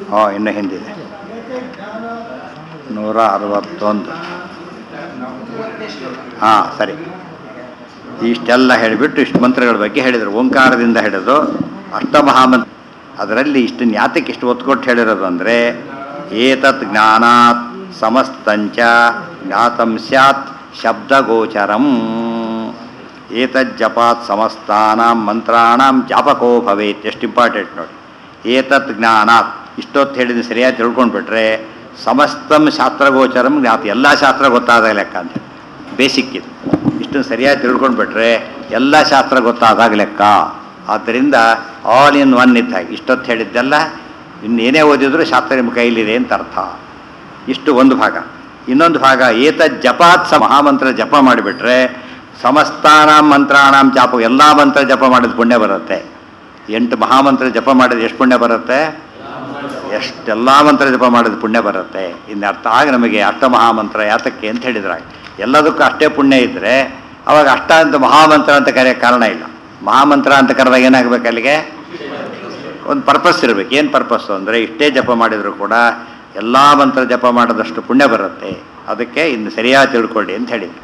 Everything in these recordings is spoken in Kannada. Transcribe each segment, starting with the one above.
ಹಾಂ ಇನ್ನು ಹಿಂದಿದೆ ನೂರ ಅರವತ್ತೊಂದು ಹಾಂ ಸರಿ ಇಷ್ಟೆಲ್ಲ ಹೇಳಿಬಿಟ್ಟು ಇಷ್ಟು ಮಂತ್ರಗಳ ಬಗ್ಗೆ ಹೇಳಿದರು ಓಂಕಾರದಿಂದ ಹಿಡಿದು ಅಷ್ಟಮಹಾಮಂತ್ರ ಅದರಲ್ಲಿ ಇಷ್ಟು ಜ್ಞಾತಕ್ಕೆ ಇಷ್ಟು ಒತ್ತು ಕೊಟ್ಟು ಹೇಳಿರೋದು ಅಂದರೆ ಏತತ್ ಜ್ಞಾನಾತ್ ಸಮಸ್ತಂಚ ಜ್ಞಾತಂ ಸ್ಯಾತ್ ಶಬ್ದಗೋಚರಂ ಏತಜ್ಜಪಾತ್ ಸಮಸ್ತಾನಾಂ ಮಂತ್ರಾಣಾಂ ಜಾಪಕೋ ಭವೇತ್ ಎಷ್ಟು ಇಂಪಾರ್ಟೆಂಟ್ ನೋಡಿ ಏತತ್ ಜ್ಞಾನಾತ್ ಇಷ್ಟೊತ್ತು ಹೇಳಿದ ಸರಿಯಾಗಿ ತಿಳ್ಕೊಂಡ್ಬಿಟ್ರೆ ಸಮಸ್ತಂ ಶಾಸ್ತ್ರಗೋಚರಂ ಜ್ಞಾತ ಎಲ್ಲ ಶಾಸ್ತ್ರ ಗೊತ್ತಾದಾಗ ಲೆಕ್ಕ ಅಂತ ಬೇಸಿಕ್ ಇದು ಇಷ್ಟನ್ನು ಸರಿಯಾಗಿ ತಿಳ್ಕೊಂಡ್ಬಿಟ್ರೆ ಎಲ್ಲ ಶಾಸ್ತ್ರ ಗೊತ್ತಾದಾಗ ಲೆಕ್ಕ ಆದ್ದರಿಂದ ಆಲ್ ಇನ್ ಒನ್ ಇದ್ದಾಗ ಇಷ್ಟೊತ್ತು ಹೇಳಿದ್ದೆಲ್ಲ ಇನ್ನೇನೇ ಓದಿದ್ರು ಶಾಸ್ತ್ರ ನಿಮ್ಮ ಕೈಲಿದೆ ಅಂತ ಅರ್ಥ ಇಷ್ಟು ಒಂದು ಭಾಗ ಇನ್ನೊಂದು ಭಾಗ ಏತ ಜಪಾತ್ ಸ ಮಹಾಮಂತ್ರ ಜಪ ಮಾಡಿಬಿಟ್ರೆ ಸಮಸ್ತಾನಾಂ ಮಂತ್ರಾಣಾಂ ಜಾಪ ಎಲ್ಲ ಮಂತ್ರ ಜಪ ಮಾಡಿದ ಪುಣ್ಯ ಬರುತ್ತೆ ಎಂಟು ಮಹಾಮಂತ್ರ ಜಪ ಮಾಡಿದ ಎಷ್ಟು ಪುಣ್ಯ ಬರುತ್ತೆ ಎಷ್ಟೆಲ್ಲ ಮಂತ್ರ ಜಪ ಮಾಡಿದ ಪುಣ್ಯ ಬರುತ್ತೆ ಇನ್ನು ಅರ್ಥ ಆಗ ನಮಗೆ ಅಷ್ಟ ಮಹಾಮಂತ್ರ ಯಾತಕ್ಕೆ ಅಂತ ಹೇಳಿದ್ರೆ ಎಲ್ಲದಕ್ಕೂ ಅಷ್ಟೇ ಪುಣ್ಯ ಇದ್ದರೆ ಅವಾಗ ಅಷ್ಟ ಅಂತ ಮಹಾಮಂತ್ರ ಅಂತ ಕರೆಯೋಕ್ಕೆ ಕಾರಣ ಇಲ್ಲ ಮಹಾಮಂತ್ರ ಅಂತ ಕರೆದಾಗ ಏನಾಗಬೇಕು ಅಲ್ಲಿಗೆ ಒಂದು ಪರ್ಪಸ್ ಇರಬೇಕು ಏನು ಪರ್ಪಸ್ಸು ಅಂದರೆ ಇಷ್ಟೇ ಜಪ ಮಾಡಿದರೂ ಕೂಡ ಎಲ್ಲ ಮಂತ್ರ ಜಪ ಮಾಡೋದಷ್ಟು ಪುಣ್ಯ ಬರುತ್ತೆ ಅದಕ್ಕೆ ಇನ್ನು ಸರಿಯಾಗಿ ತಿಳ್ಕೊಳ್ಳಿ ಅಂತ ಹೇಳಿದ್ರು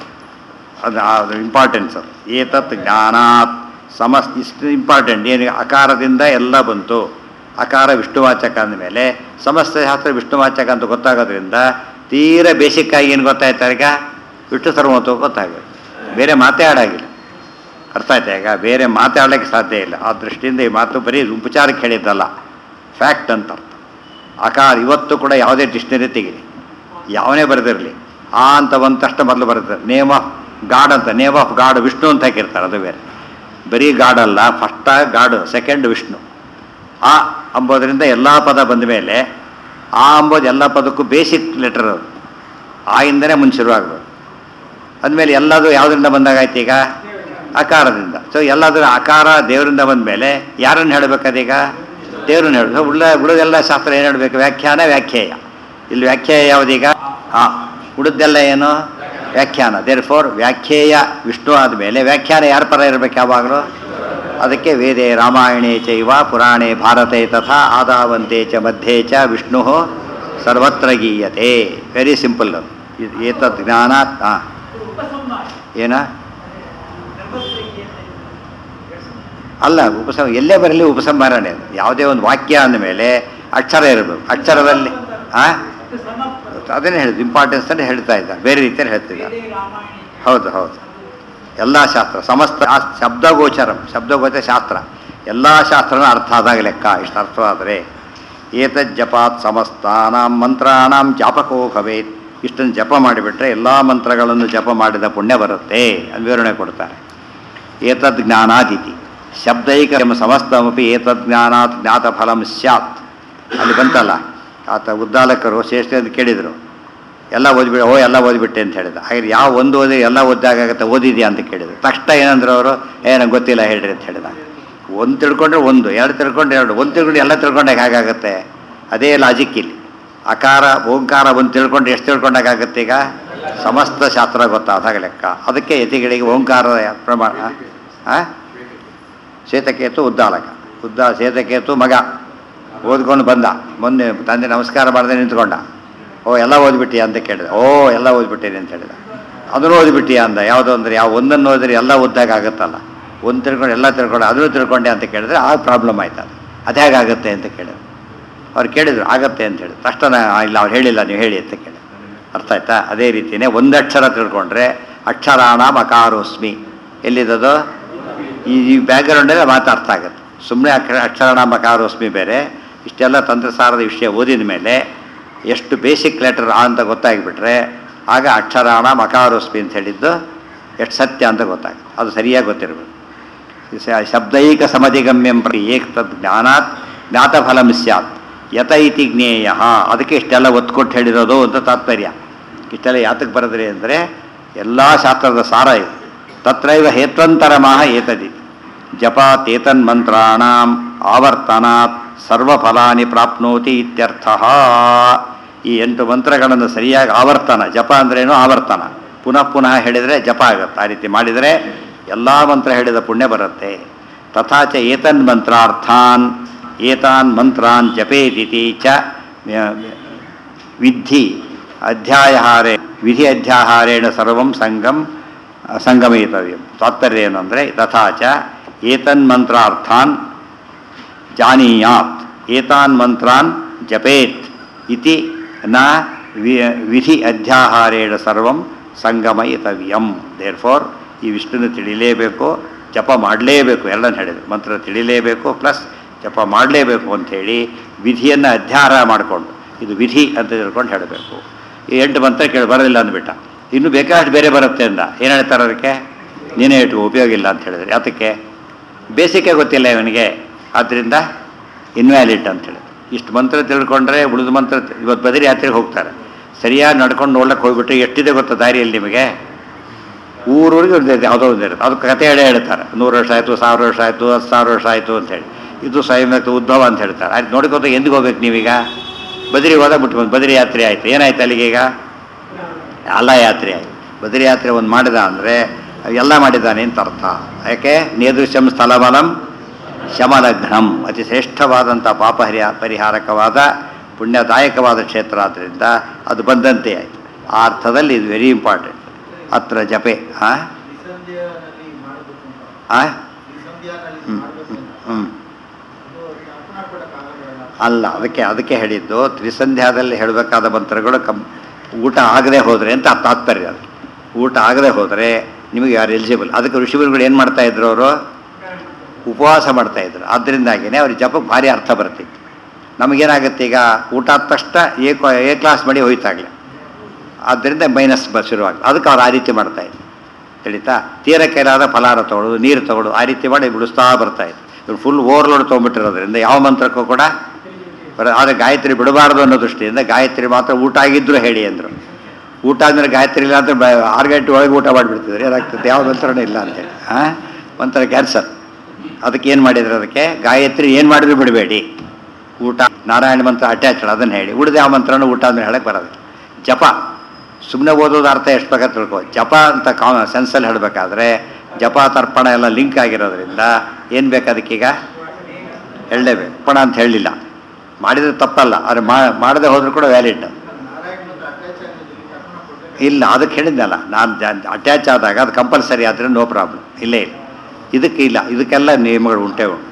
ಅದು ಅದು ಇಂಪಾರ್ಟೆನ್ಸ್ ಅದು ಏತತ್ ಜ್ಞಾನಾತ್ ಸಮಸ್ ಇಷ್ಟು ಇಂಪಾರ್ಟೆಂಟ್ ಏನು ಅಕಾರದಿಂದ ಎಲ್ಲ ಬಂತು ಅಕಾರ ವಿಷ್ಣುವಾಚಕ ಅಂದಮೇಲೆ ಸಮಸ್ತ ಶಾಸ್ತ್ರ ವಿಷ್ಣುವಾಚಕ ಅಂತ ಗೊತ್ತಾಗೋದ್ರಿಂದ ತೀರ ಬೇಸಿಕ್ಕಾಗಿ ಏನು ಗೊತ್ತಾಯ್ತು ಈಗ ವಿಷ್ಣು ಸರ್ವತ್ವ ಗೊತ್ತಾಗಬೇಕು ಬೇರೆ ಮಾತೇ ಆಡಾಗಿಲ್ಲ ಅರ್ಥ ಆಯ್ತಾ ಈಗ ಬೇರೆ ಮಾತಾಡಲಿಕ್ಕೆ ಸಾಧ್ಯ ಇಲ್ಲ ಆ ದೃಷ್ಟಿಯಿಂದ ಈ ಮಾತು ಬರೀ ಉಪಚಾರಕ್ಕೆ ಹೇಳಿದ್ದಲ್ಲ ಫ್ಯಾಕ್ಟ್ ಅಂತ ಅರ್ಥ ಅಕಾರ ಇವತ್ತು ಕೂಡ ಯಾವುದೇ ಡಿಕ್ಷನರಿ ತೆಗೀರಿ ಯಾವನೇ ಬರೆದಿರಲಿ ಆ ಅಂತ ಬಂದ ತಕ್ಷಣ ಮೊದಲು ಬರುತ್ತೆ ನೇಮ್ ಆಫ್ ಗಾಡ್ ಅಂತ ನೇಮ್ ಆಫ್ ಗಾಡ್ ವಿಷ್ಣು ಅಂತ ಹಾಕಿರ್ತಾರೆ ಅದು ಬೇರೆ ಬರೀ ಗಾಡ್ ಅಲ್ಲ ಫಸ್ಟ್ ಗಾಡು ಸೆಕೆಂಡ್ ವಿಷ್ಣು ಆ ಅಂಬೋದರಿಂದ ಎಲ್ಲ ಪದ ಬಂದ ಮೇಲೆ ಆ ಅಂಬೋದು ಎಲ್ಲ ಪದಕ್ಕೂ ಬೇಸಿಕ್ ಲೆಟರ್ ಅದು ಆ ಇಂದನೇ ಮುಂಚೆ ಶುರುವಾಗಬೇಕು ಅಂದಮೇಲೆ ಎಲ್ಲದು ಯಾವುದರಿಂದ ಬಂದಾಗಾಯ್ತು ಈಗ ಅಕಾರದಿಂದ ಸೊ ಎಲ್ಲದರ ಅಕಾರ ದೇವರಿಂದ ಬಂದ ಮೇಲೆ ಯಾರನ್ನು ಹೇಳಬೇಕದೀಗ ದೇವ್ರನ್ನ ಹೇಳಬೇಕು ಉಳ್ಳ ಉಳಿದೆಲ್ಲ ಶಾಸ್ತ್ರ ಏನು ಹೇಳಬೇಕು ವ್ಯಾಖ್ಯಾನ ವ್ಯಾಖ್ಯೇಯ ಇಲ್ಲಿ ವ್ಯಾಖ್ಯಾಯ ಯಾವುದೀಗ ಹಾಂ ಉಳಿದೆಲ್ಲ ಏನು ವ್ಯಾಖ್ಯಾನ ದೇರ್ ಫೋರ್ ವ್ಯಾಖ್ಯೇಯ ವಿಷ್ಣು ಆದಮೇಲೆ ವ್ಯಾಖ್ಯಾನ ಯಾರ ಪರ ಇರಬೇಕು ಯಾವಾಗಲೂ ಅದಕ್ಕೆ ವೇದೆ ರಾಮಾಯಣೇ ಚೈವ ಪುರಾಣೇ ಭಾರತೆ ತಥಾ ಆದಾವಂತೆ ಚ ಮಧ್ಯೆ ಚ ವಿಷ್ಣು ಸರ್ವತ್ರ ಗೀಯತೆ ವೆರಿ ಸಿಂಪಲ್ ಅದು ಇದು ಏತದ್ ಜ್ಞಾನ ಹಾಂ ಏನ ಅಲ್ಲ ಉಪಸಂಹ ಎಲ್ಲೇ ಬರಲಿ ಉಪಸಂಹಾರನೆ ಅದು ಯಾವುದೇ ಒಂದು ವಾಕ್ಯ ಅಂದಮೇಲೆ ಅಕ್ಷರ ಇರಬೇಕು ಅಕ್ಷರದಲ್ಲಿ ಹಾಂ ಅದನ್ನೇ ಹೇಳಿದ್ದು ಇಂಪಾರ್ಟೆನ್ಸ್ ಅನ್ನು ಹೇಳ್ತಾ ಇದ್ದ ಬೇರೆ ರೀತಿಯಲ್ಲಿ ಹೇಳ್ತಿದ್ದ ಹೌದು ಹೌದು ಎಲ್ಲ ಶಾಸ್ತ್ರ ಸಮಸ್ತ ಆ ಶಬ್ದಗೋಚರ ಶಬ್ದಗೋಚರ ಶಾಸ್ತ್ರ ಎಲ್ಲ ಶಾಸ್ತ್ರನ ಅರ್ಥ ಆದಾಗ ಲೆಕ್ಕ ಇಷ್ಟು ಅರ್ಥವಾದರೆ ಏತದ್ ಜಪಾತ್ ಸಮಸ್ತಾನಾಂ ಮಂತ್ರಾಣಾಂ ಜಾಪಕೋ ಭವೇತ್ ಇಷ್ಟನ್ನು ಜಪ ಮಾಡಿಬಿಟ್ರೆ ಎಲ್ಲ ಮಂತ್ರಗಳನ್ನು ಜಪ ಮಾಡಿದ ಪುಣ್ಯ ಬರುತ್ತೆ ಅದು ವಿವರಣೆ ಕೊಡ್ತಾರೆ ಏತದ್ ಜ್ಞಾನಾದಿತಿ ಶಬ್ದೈಕ ಸಮಸ್ತಮಪಿ ಏತದ್ ಜ್ಞಾನಾತ್ ಜ್ಞಾತಫಲಂ ಸ್ಯಾತ್ ಅಲ್ಲಿ ಬಂತಲ್ಲ ಆತ ಉದ್ದಾಲಕರು ಶ್ರೇಷ್ಠ ಅಂತ ಕೇಳಿದರು ಎಲ್ಲ ಓದಿಬಿಡ ಓ ಎಲ್ಲ ಓದಿಬಿಟ್ಟೆ ಅಂತ ಹೇಳಿದ ಹಾಗೆ ಯಾವ ಒಂದು ಓದಿ ಎಲ್ಲ ಓದಾಗತ್ತೆ ಓದಿದ್ಯಾ ಅಂತ ಕೇಳಿದ್ರು ತಕ್ಷಣ ಏನಂದ್ರು ಅವರು ಏ ನಂಗೆ ಗೊತ್ತಿಲ್ಲ ಹೇಳ್ರಿ ಅಂತ ಹೇಳಿದ ಒಂದು ತಿಳ್ಕೊಂಡ್ರೆ ಒಂದು ಎರಡು ತಿಳ್ಕೊಂಡ್ರೆ ಎರಡು ಒಂದು ತಿಳ್ಕೊಂಡು ಎಲ್ಲ ತಿಳ್ಕೊಂಡಾಗ ಹೇಗಾಗುತ್ತೆ ಅದೇ ಲಾಜಿಕ್ ಇಲ್ಲಿ ಅಕಾರ ಓಂಕಾರ ಒಂದು ತಿಳ್ಕೊಂಡ್ರೆ ಎಷ್ಟು ತಿಳ್ಕೊಂಡಾಗತ್ತೆ ಈಗ ಸಮಸ್ತ ಶಾಸ್ತ್ರ ಗೊತ್ತಾದಾಗ ಲೆಕ್ಕ ಅದಕ್ಕೆ ಯತಿಗಳಿಗೆ ಓಂಕಾರ ಪ್ರಮಾಣ ಹಾಂ ಶ್ವೇತಕೇತು ಉದ್ದಾಲಕ ಉದ್ದ ಶ್ವೇತಕೇತು ಮಗ ಓದ್ಕೊಂಡು ಬಂದ ಮೊನ್ನೆ ತಂದೆ ನಮಸ್ಕಾರ ಮಾಡದೆ ನಿಂತ್ಕೊಂಡ ಓ ಎಲ್ಲ ಓದ್ಬಿಟ್ಟಿಯಾ ಅಂತ ಕೇಳಿದ ಓ ಎಲ್ಲ ಓದ್ಬಿಟ್ಟೇನೆ ಅಂತ ಹೇಳಿದ ಅದನ್ನು ಓದ್ಬಿಟ್ಟಿಯಾ ಅಂದ ಯಾವುದೋ ಅಂದ್ರೆ ಯಾವ ಒಂದನ್ನು ಓದಿದ್ರೆ ಎಲ್ಲ ಓದ್ದಾಗ ಆಗುತ್ತಲ್ಲ ಒಂದು ತಿಳ್ಕೊಂಡು ಎಲ್ಲ ತಿಳ್ಕೊಂಡು ಅದನ್ನು ತಿಳ್ಕೊಂಡೆ ಅಂತ ಕೇಳಿದ್ರೆ ಆಗ ಪ್ರಾಬ್ಲಮ್ ಆಯ್ತು ಅದು ಅದು ಹೇಗಾಗುತ್ತೆ ಅಂತ ಕೇಳಿದ್ರು ಅವ್ರು ಕೇಳಿದ್ರು ಆಗತ್ತೆ ಅಂತ ಹೇಳಿ ತಕ್ಷಣ ಇಲ್ಲ ಅವ್ರು ಹೇಳಿಲ್ಲ ನೀವು ಹೇಳಿ ಅಂತ ಕೇಳಿ ಅರ್ಥ ಆಯ್ತಾ ಅದೇ ರೀತಿಯೇ ಒಂದು ಅಕ್ಷರ ತಿಳ್ಕೊಂಡ್ರೆ ಅಕ್ಷರಾಣ ಮಕಾರೋಸ್ಮಿ ಎಲ್ಲಿದ್ದದು ಈ ಈ ಬ್ಯಾಕ್ಗ್ರೌಂಡಲ್ಲೇ ಮಾತು ಅರ್ಥ ಆಗುತ್ತೆ ಸುಮ್ಮನೆ ಅಕ್ಷರ ಅಕ್ಷರಾಣ ಮಕಾರೋಸ್ಮಿ ಬೇರೆ ಇಷ್ಟೆಲ್ಲ ತಂತ್ರಸಾರದ ವಿಷಯ ಓದಿದ ಮೇಲೆ ಎಷ್ಟು ಬೇಸಿಕ್ ಲೆಟರ್ ಆ ಅಂತ ಗೊತ್ತಾಗಿಬಿಟ್ರೆ ಆಗ ಅಕ್ಷರಾಣ ಮಕಾರೋಸ್ಮಿ ಅಂತ ಹೇಳಿದ್ದು ಎಷ್ಟು ಸತ್ಯ ಅಂತ ಗೊತ್ತಾಗುತ್ತೆ ಅದು ಸರಿಯಾಗಿ ಗೊತ್ತಿರಬೇಕು ಸ- ಶಬ್ದೈಕ ಸಮಧಿಗಮ್ಯಂ ಪ್ರತಿ ಏಕ್ ತದ್ ಜ್ಞಾನಾತ್ ಜ್ಞಾತಫಲಂ ಸ್ಯಾತ್ ಯತ ಇತಿ ಜ್ಞೇಯ ಅದಕ್ಕೆ ಇಷ್ಟೆಲ್ಲ ಒತ್ತು ಕೊಟ್ಟು ಹೇಳಿರೋದು ಅಂತ ತಾತ್ಪರ್ಯ ಇಷ್ಟೆಲ್ಲ ಯಾತಕ್ಕೆ ಬರೆದ್ರಿ ಅಂದರೆ ಎಲ್ಲ ಶಾಸ್ತ್ರದ ಸಾರ ಇದು ತತ್ರೈವ ಹೇತ್ವಂತರಮಃ ಏತದಿ ಜಪಾತ್ ಏತನ್ಮಂತ್ರಾಣಾಂ ಆವರ್ತನಾತ್ ಸರ್ವಫಲಾನಿ ಪ್ರಾಪ್ನೋತಿ ಇತ್ಯರ್ಥ ಈ ಎಂಟು ಮಂತ್ರಗಳನ್ನು ಸರಿಯಾಗಿ ಆವರ್ತನ ಜಪ ಅಂದ್ರೇನು ಆವರ್ತನ ಪುನಃ ಪುನಃ ಹೇಳಿದರೆ ಜಪ ಆಗುತ್ತೆ ಆ ರೀತಿ ಮಾಡಿದರೆ ಎಲ್ಲ ಮಂತ್ರ ಹೇಳಿದ ಪುಣ್ಯ ಬರುತ್ತೆ ತಥಾಚ ಏತನ್ ಮಂತ್ರಾರ್ಥಾನ್ ಏತಾನ್ ಮಂತ್ರಾನ್ ಜಪೇದಿತಿ ಚ ಯ- ವಿಧಿ ಅಧ್ಯಾಯಹಾರೆ ವಿಧಿ ಅಧ್ಯಾಹಾರೇಣ ಸರ್ವಂ ಸಂಗಮ್ ಸಂಗಮಯಿತವ್ಯಂ ತಾತ್ಪರ್ಯ ಏನು ಅಂದರೆ ತಥಾ ಚ ಏತನ್ಮಂತ್ರಾರ್ಥಾನ್ ಜಾನೀಯಾತ್ ಏತಾನ್ ಮಂತ್ರಾನ್ ಜಪೇತ್ ಇತಿ ನ ವಿ- ವಿಧಿ ಅಧ್ಯಾಹಾರೇಣ ಸರ್ವಂ ಸಂಗಮಯಿತವ್ಯಂ ದೇರ್ ಫಾರ್ ಈ ವಿಷ್ಣುನ ತಿಳಿಲೇಬೇಕು ಜಪ ಮಾಡಲೇಬೇಕು ಎರಡನ್ನು ಹೇಳಿದ್ರು ಮಂತ್ರ ತಿಳಿಲೇಬೇಕು ಪ್ಲಸ್ ಜಪ ಮಾಡಲೇಬೇಕು ಅಂಥೇಳಿ ವಿಧಿಯನ್ನು ಅಧ್ಯಾಹಾರ ಮಾಡಿಕೊಂಡು ಇದು ವಿಧಿ ಅಂತ ತಿಳ್ಕೊಂಡು ಹೇಳಬೇಕು ಈ ಎಂಟು ಮಂತ್ರ ಕೇಳಿ ಬರೋದಿಲ್ಲ ಅಂದ್ಬಿಟ್ಟ ಇನ್ನು ಬೇಕಾದಷ್ಟು ಬೇರೆ ಬರುತ್ತೆ ಅಂದ ಏನು ಹೇಳ್ತಾರೆ ಅದಕ್ಕೆ ನೀನೇ ಇಟ್ಟು ಉಪಯೋಗ ಇಲ್ಲ ಅಂತ ಹೇಳಿದ್ರೆ ಅದಕ್ಕೆ ಬೇಸಿಗೆ ಗೊತ್ತಿಲ್ಲ ಇವನಿಗೆ ಆದ್ದರಿಂದ ಇನ್ವ್ಯಾಲಿಡ್ ಅಂತ ಹೇಳಿ ಇಷ್ಟು ಮಂತ್ರ ತಿಳ್ಕೊಂಡ್ರೆ ಉಳಿದ ಮಂತ್ರ ತಿ- ಇವತ್ತು ಬದರಿ ಯಾತ್ರೆಗೆ ಹೋಗ್ತಾರೆ ಸರಿಯಾಗಿ ನಡ್ಕೊಂಡು ನೋಡ್ಲಿಕ್ಕೆ ಹೋಗ್ಬಿಟ್ರೆ ಎಷ್ಟಿದೆ ಗೊತ್ತಾ ದಾರಿಯಲ್ಲಿ ನಿಮಗೆ ಊರೂರಿಗೆ ಒಂದು ಇದೆ, ಯಾವುದೋ ಒಂದು ಇರುತ್ತೆ ಅದಕ್ಕೆ ಕತೆ ಹೇಳೇ ಹೇಳ್ತಾರೆ ನೂರು ವರ್ಷ ಆಯಿತು ಸಾವಿರ ವರ್ಷ ಆಯಿತು ಹತ್ತು ಸಾವಿರ ವರ್ಷ ಆಯಿತು ಅಂತೇಳಿ ಇದು ಸ್ವಯಂ ಉದ್ಭವ ಅಂತ ಹೇಳ್ತಾರೆ ಅದು ನೋಡ್ಕೋತ ಎಂದಿಗೆ ಹೋಗ್ಬೇಕು ನೀವೀಗ ಬದರಿ ಹೋದಾಗ ಬಿಟ್ಟು ಬದರಿ ಯಾತ್ರೆ ಆಯಿತು ಏನಾಯ್ತು ಅಲ್ಲಿಗೆ ಈಗ ಅಲ್ಲ ಯಾತ್ರೆ ಆಯಿತು ಬದರಿ ಯಾತ್ರೆ ಒಂದು ಮಾಡಿದ ಅಂದರೆ ಎಲ್ಲ ಮಾಡಿದ್ದಾನೆ ಅಂತ ಅರ್ಥ ಯಾಕೆ ನೇದೃಶ್ಯಂ ಸ್ಥಳಬಲಂ ಶಮಲಗ್ನಂ ಅತಿ ಶ್ರೇಷ್ಠವಾದಂಥ ಪಾಪ ಹರಿಯ ಪರಿಹಾರಕವಾದ ಪುಣ್ಯದಾಯಕವಾದ ಕ್ಷೇತ್ರ ಆದ್ದರಿಂದ ಅದು ಬಂದಂತೆ ಆಯಿತು ಆ ಅರ್ಥದಲ್ಲಿ ಇದು ವೆರಿ ಇಂಪಾರ್ಟೆಂಟ್ ಅತ್ರ ಜಪೆ ಹಾಂ ನಿಸಂಧ್ಯಾನಲ್ಲಿ ಮಾಡಬೇಕು ಅಂತ ಹಾಂ ನಿಸಂಧ್ಯಾನಲ್ಲಿ ಹ್ಞೂ ಮಾಡಬೇಕು ಅಂತ ಹ್ಞೂ ಅದು ಅರ್ಪಣಾ ಕೊಡಕ್ಕಾಗಲ್ಲ ಅಲ್ಲ ಅದಕ್ಕೆ ಅದಕ್ಕೆ ಹೇಳಿದ್ದು ತ್ರಿಸಂಧ್ಯಾದಲ್ಲಿ ಹೇಳಬೇಕಾದ ಮಂತ್ರಗಳು ಕಂ ಊಟ ಆಗದೆ ಹೋದರೆ ಅಂತ ತಾತ್ಪರ್ಯ ಅದು ಊಟ ಆಗದೆ ಹೋದರೆ ನಿಮಗೆ ಯಾರು ಎಲಿಜಿಬಲ್ ಅದಕ್ಕೆ ಋಷಿಗುರುಗಳು ಏನು ಮಾಡ್ತಾ ಇದ್ರು ಅವರು ಉಪವಾಸ ಮಾಡ್ತಾ ಇದ್ರು ಆದ್ದರಿಂದಾಗಿಯೇ ಅವ್ರಿಗೆ ಜಪಕ್ಕೆ ಭಾರಿ ಅರ್ಥ ಬರ್ತಿತ್ತು ನಮಗೇನಾಗುತ್ತೆ ಈಗ ಊಟ ಆದ ತಕ್ಷಣ ಎ ಕ್ವಾ- ಎ ಕ್ಲಾಸ್ ಮಾಡಿ ಹೋಯ್ತಾಗಲಿ ಆದ್ದರಿಂದ ಮೈನಸ್ ಬ ಶುರುವಾಗ್ತದೆ ಅದಕ್ಕೆ ಅವ್ರು ಆ ರೀತಿ ಮಾಡ್ತಾ ಇದ್ರು ತಿಳಿತಾ ತೀರ ಕೈಲಾದ ಫಲಾರ ತೊಗೊಳ್ಳೋದು ನೀರು ತೊಗೊಳ್ಳೋದು ಆ ರೀತಿ ಮಾಡಿ ಬಿಡಿಸ್ತಾ ಬರ್ತಾ ಇದ್ರು ಇವ್ರು ಫುಲ್ ಓವರ್ಲೋಡ್ ತೊಗೊಂಬಿಟ್ಟಿರೋದ್ರಿಂದ ಯಾವ ಮಂತ್ರಕ್ಕೂ ಕೂಡ ಬರ ಆದರೆ ಗಾಯತ್ರಿ ಬಿಡಬಾರ್ದು ಅನ್ನೋ ದೃಷ್ಟಿಯಿಂದ ಗಾಯತ್ರಿ ಮಾತ್ರ ಊಟ ಆಗಿದ್ರು ಹೇಳಿ ಅಂದರು ಊಟ ಆದ್ಮೇಲೆ ಗಾಯತ್ರಿ ಇಲ್ಲ ಅಂದರೆ ಬ ಆರು ಗಂಟೆ ಒಳಗೆ ಊಟ ಮಾಡಿಬಿಡ್ತಿದ್ರು ಏನಾಗ್ತದೆ ಯಾವ ಮಂತ್ರನೂ ಇಲ್ಲ ಅಂತೇಳಿ ಹಾಂ ಮಂತ್ರ ಕ್ಯಾನ್ಸರ್ ಅದಕ್ಕೆ ಏನು ಮಾಡಿದ್ರು ಅದಕ್ಕೆ ಗಾಯತ್ರಿ ಏನು ಮಾಡಿದ್ರು ಬಿಡಬೇಡಿ ಊಟ ನಾರಾಯಣ ಮಂತ್ರ ಅಟ್ಯಾಚ್ಡ್ ಅದನ್ನು ಹೇಳಿ ಉಳಿದ ಯಾವ ಮಂತ್ರನೂ ಊಟ ಆದ್ಮೇಲೆ ಹೇಳಕ್ಕೆ ಬರೋದು ಜಪ ಸುಮ್ಮನೆ ಓದೋದು ಅರ್ಥ ಎಷ್ಟು ಬೇಕಾದ್ರೆ ತಿಳ್ಕೊ ಜಪ ಅಂತ ಕಾ ಸೆನ್ಸಲ್ಲಿ ಹೇಳಬೇಕಾದ್ರೆ ಜಪ ತರ್ಪಣ ಎಲ್ಲ ಲಿಂಕ್ ಆಗಿರೋದ್ರಿಂದ ಏನು ಬೇಕು ಅದಕ್ಕೀಗ ಹೇಳಲೇಬೇಕು ತರ್ಪಣ ಅಂತ ಹೇಳಲಿಲ್ಲ ಮಾಡಿದ್ರೆ ತಪ್ಪಲ್ಲ ಆದರೆ ಮಾಡದೆ ಹೋದ್ರೂ ಕೂಡ ವ್ಯಾಲಿಡ್ ನಾರಾಯಣ ಮಂತ್ರ ಅಟ್ಯಾಚ್ ಆಗಿರೋದ್ರಿಂದ ಅರ್ಪಣಾ ಕೊಡಬೇಕು ಇಲ್ಲ ಅದಕ್ಕೆ ಹೇಳಿದ್ನಲ್ಲ ನಾನು ಅಟ್ಯಾಚ್ ಆದಾಗ ಅದು ಕಂಪಲ್ಸರಿ ಆದರೆ ನೋ ಪ್ರಾಬ್ಲಮ್ ಇಲ್ಲೇ ಇಲ್ಲ ಇದಕ್ಕೆ ಇಲ್ಲ ಇದಕ್ಕೆಲ್ಲ ನಿಯಮಗಳು ಉಂಟೇ ಉಂಟು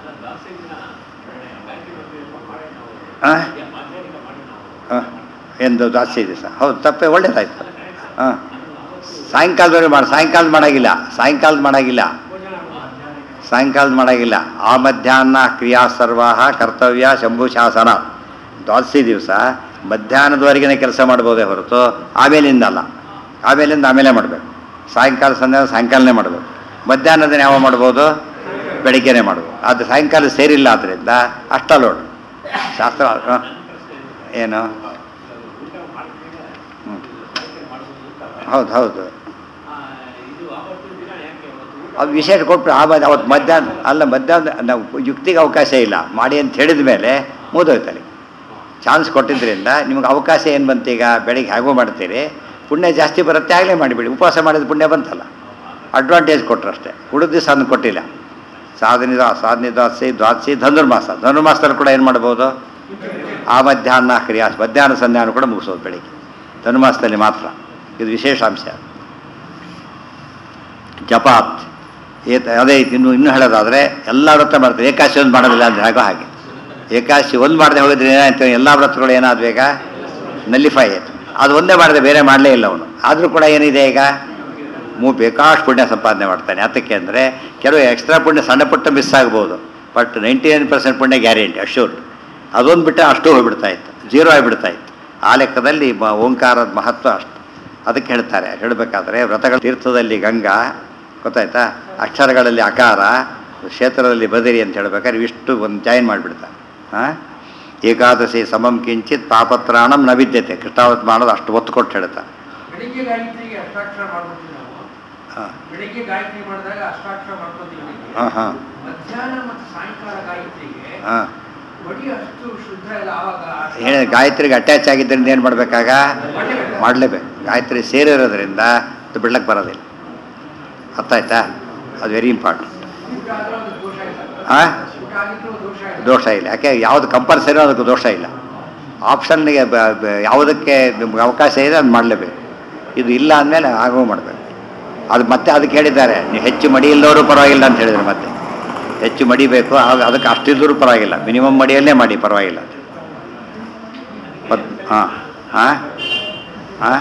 ಆ? ಆ, ಎಂದು ಜಾಸ್ತಿ ಇದೆ ಸರ್ ಹೌದು ತಪ್ಪೆ ಒಳ್ಳೇದಾಯ್ತು ಹಾಂ ಸಾಯಂಕಾಲದವರೆಗೆ ಮಾಡಿ ಸಾಯಂಕಾಲದ ಮಾಡಾಗಿಲ್ಲ ಸಾಯಂಕಾಲದ ಮಾಡಾಗಿಲ್ಲ ಸಾಯಂಕಾಲದ ಮಾಡಾಗಿಲ್ಲ ಆ ಮಧ್ಯಾಹ್ನ ಕ್ರಿಯಾ ಸರ್ವಾಹ ಕರ್ತವ್ಯ ಶಂಭು ಶಾಸನ ದ್ವಾದಶಿ ದಿವಸ ಮಧ್ಯಾಹ್ನದವರೆಗಿನ ಕೆಲಸ ಮಾಡ್ಬೋದೇ ಹೊರತು ಆಮೇಲಿಂದ ಅಲ್ಲ ಆಮೇಲಿಂದ ಆಮೇಲೆ ಮಾಡಬೇಕು ಸಾಯಂಕಾಲ ಸಂಧ್ಯಾ ಸಾಯಂಕಾಲನೇ ಮಾಡಬೇಕು ಮಧ್ಯಾಹ್ನದ ಯಾವ ಮಾಡ್ಬೋದು ಬೆಳಿಗ್ಗೆನೇ ಮಾಡ್ಬೋದು ಅದು ಸಾಯಂಕಾಲ ಸೇರಿಲ್ಲ ಆದ್ದರಿಂದ ಅಷ್ಟಲೋಡು ಶಾಸ್ತ್ರ ಹ? ಏನು ಹ್ಮ್. ಹೌದು ಹೌದು ಅದು ವಿಶೇಷ ಕೊಟ್ಟು ಆ ಮಧ್ಯ- ಅವತ್ತು ಮಧ್ಯಾಹ್ನ ಅಲ್ಲ ಮಧ್ಯಾಹ್ನ ನಾವು ಯುಕ್ತಿಗೆ ಅವಕಾಶ ಇಲ್ಲ ಮಾಡಿ ಅಂತ ಹೇಳಿದ ಮೇಲೆ ಮುಗಿದೋಯ್ತಲ್ಲಿ ಚಾನ್ಸ್ ಕೊಟ್ಟಿದ್ದರಿಂದ ನಿಮ್ಗೆ ಅವಕಾಶ ಏನು ಬಂತು ಈಗ ಬೆಳಿಗ್ಗೆ ಹೇಗೋ ಮಾಡ್ತೀರಿ ಪುಣ್ಯ ಜಾಸ್ತಿ ಬರುತ್ತೆ ಆಗಲೇ ಮಾಡಿಬಿಡಿ ಉಪವಾಸ ಮಾಡಿದ ಪುಣ್ಯ ಬಂತಲ್ಲ ಅಡ್ವಾಂಟೇಜ್ ಕೊಟ್ಟರು ಅಷ್ಟೇ ಉಳಿದ ದಿವಸ ಅದನ್ನು ಕೊಟ್ಟಿಲ್ಲ ಸಾಧನೆ ಸಾಧನೆ ದ್ವಾದಶಿ ದ್ವಾದಶಿ ಧನುರ್ಮಾಸ ಧನುರ್ಮಾಸದಲ್ಲಿ ಕೂಡ ಏನು ಮಾಡ್ಬೋದು ಆ ಮಧ್ಯಾಹ್ನ ಕ್ರಿಯಾ ಮಧ್ಯಾಹ್ನ ಸಂಧ್ಯಾನ ಕೂಡ ಮುಗಿಸೋದು ಬೆಳಿಗ್ಗೆ ಧನುರ್ಮಾಸದಲ್ಲಿ ಮಾತ್ರ ಇದು ವಿಶೇಷಾಂಶ ಜಪಾತ್ ಏತ ಅದೇ ಇನ್ನು ಇನ್ನೂ ಹೇಳೋದಾದರೆ ಎಲ್ಲ ವ್ರತ ಮಾಡ್ತಾರೆ ಏಕಾಶಿ ಒಂದು ಮಾಡೋದಿಲ್ಲ ಅಂದರೆ ಆಗೋ ಹಾಗೆ ಏಕಾಶಿ ಒಂದು ಮಾಡದೆ ಹೋಗಿದ್ರೆ ಏನಾಯ್ತು ಎಲ್ಲ ವ್ರತಗಳು ಏನಾದ್ರು ಈಗ ನಲ್ಲಿಫೈ ಆಯಿತು ಅದು ಒಂದೇ ಮಾಡಿದೆ ಬೇರೆ ಮಾಡಲೇ ಇಲ್ಲ ಅವನು ಆದರೂ ಕೂಡ ಏನಿದೆ ಈಗ ಮೂ ಬೇಕಾಷ್ಟು ಪುಣ್ಯ ಸಂಪಾದನೆ ಮಾಡ್ತಾನೆ ಅದಕ್ಕೆ ಅಂದರೆ ಕೆಲವು ಎಕ್ಸ್ಟ್ರಾ ಪುಣ್ಯ ಸಣ್ಣ ಪುಟ್ಟ ಮಿಸ್ ಆಗ್ಬೋದು ಬಟ್ ನೈಂಟಿ ನೈನ್ ಪರ್ಸೆಂಟ್ ಪುಣ್ಯ ಗ್ಯಾರಂಟಿ ಅಶ್ಯೂರ್ಡ್ ಅದೊಂದು ಬಿಟ್ಟರೆ ಅಷ್ಟು ಹೋಗ್ಬಿಡ್ತಾ ಇತ್ತು ಜೀರೋ ಆಗಿಬಿಡ್ತಾ ಇತ್ತು ಆ ಲೆಕ್ಕದಲ್ಲಿ ಮ- ಓಂಕಾರದ ಮಹತ್ವ ಅಷ್ಟು ಅದಕ್ಕೆ ಹೇಳ್ತಾರೆ ಹೇಳಬೇಕಾದ್ರೆ ವ್ರತಗಳ ತೀರ್ಥದಲ್ಲಿ ಗಂಗಾ ಗೊತ್ತಾಯ್ತಾ ಅಕ್ಷರಗಳಲ್ಲಿ ಅಕಾರ ಕ್ಷೇತ್ರದಲ್ಲಿ ಬದಿರಿ ಅಂತ ಹೇಳ್ಬೇಕಾದ್ರೆ ಇವಿಷ್ಟು ಒಂದು ಜಾಯಿನ್ ಮಾಡಿಬಿಡ್ತಾರೆ ಹಾಂ ಏಕಾದಶಿ ಸಮಂ ಕಿಂಚಿತ್ ಪಾಪತ್ರಾಣಂ ನ ವಿದ್ಯತೆ ಕೃಷ್ಣಾವತ್ ಮಾಡೋದು ಅಷ್ಟು ಒತ್ತು ಕೊಟ್ಟು ಹೇಳ್ತಾರೆ ಬೆಳಿಗ್ಗೆ ಗಾಯತ್ರಿಗೆ ಅಷ್ಟಾಕ್ಷರ ಮಾಡ್ಕೊತೀವಿ ನಾವು ಹಾಂ ಬೆಳಿಗ್ಗೆ ಗಾಯತ್ರಿ ಮಾಡಿದಾಗ ಅಷ್ಟಾಕ್ಷರ ಮಾಡ್ಕೊತೀವಿ ಹಾಂ ಹಾಂ ಮಧ್ಯಾಹ್ನ ಮತ್ತು ಸಾಯಂಕಾಲ ಗಾಯತ್ರಿಗೆ ಹಾಂ ಬಡಿ ಅಷ್ಟು ಶುದ್ಧ ಇಲ್ಲ ಆವಾಗ ಅಷ್ಟಾಕ್ಷರ ಹೇಳಿ ಗಾಯತ್ರಿಗೆ ಅಟ್ಯಾಚ್ ಆಗಿದ್ದರಿಂದ ಏನು ಮಾಡಬೇಕಾಗ ಮಾಡ್ಲೇಬೇಕು. ಮಾಡಲೇಬೇಕು ಗಾಯತ್ರಿ ಸೇರಿರೋದ್ರಿಂದ ಅದು ಬಿಡ್ಲಕ್ಕೆ ಬರೋದಿಲ್ಲ ಅರ್ಥ ಆಯ್ತಾ ಅದು ವೆರಿ ಇಂಪಾರ್ಟೆಂಟ್ ಊಟ ಆದ್ರೆ ಒಂದು ದೋಷ ಇಲ್ಲ ಹಾಂ ಊಟ ಆಗಿದ್ರು ದೋಷ ಇಲ್ಲ ದೋಷ ಇಲ್ಲ ಯಾಕೆ ಯಾವುದು ಕಂಪಲ್ಸರಿ ಅದಕ್ಕೆ ದೋಷ ಇಲ್ಲ ಆಪ್ಷನ್ಗೆ ಬ- ಬ- ಯಾವುದಕ್ಕೆ ನಿಮ್ಗೆ ಅವಕಾಶ ಇದೆ ಅದು ಮಾಡಲೇಬೇಕು ಇದು ಇಲ್ಲ ಅಂದಮೇಲೆ ಆಗೋ ಮಾಡಬೇಕು ಅದು ಮತ್ತೆ ಅದಕ್ಕೆ ಹೇಳಿದ್ದಾರೆ ನೀವು ಹೆಚ್ಚು ಮಡಿ ಇಲ್ಲದವರು ಪರವಾಗಿಲ್ಲ ಅಂತ ಹೇಳಿದ್ರು ಮತ್ತೆ ಹೆಚ್ಚು ಮಡಿಬೇಕು ಆಗ ಅದಕ್ಕೆ ಅಷ್ಟಿದ್ದರೂ ಪರವಾಗಿಲ್ಲ ಮಿನಿಮಮ್ ಮಡಿಯಲ್ಲೇ ಮಾಡಿ ಪರವಾಗಿಲ್ಲ ಮತ್ ಹಾಂ ಹಾಂ ಹಾಂ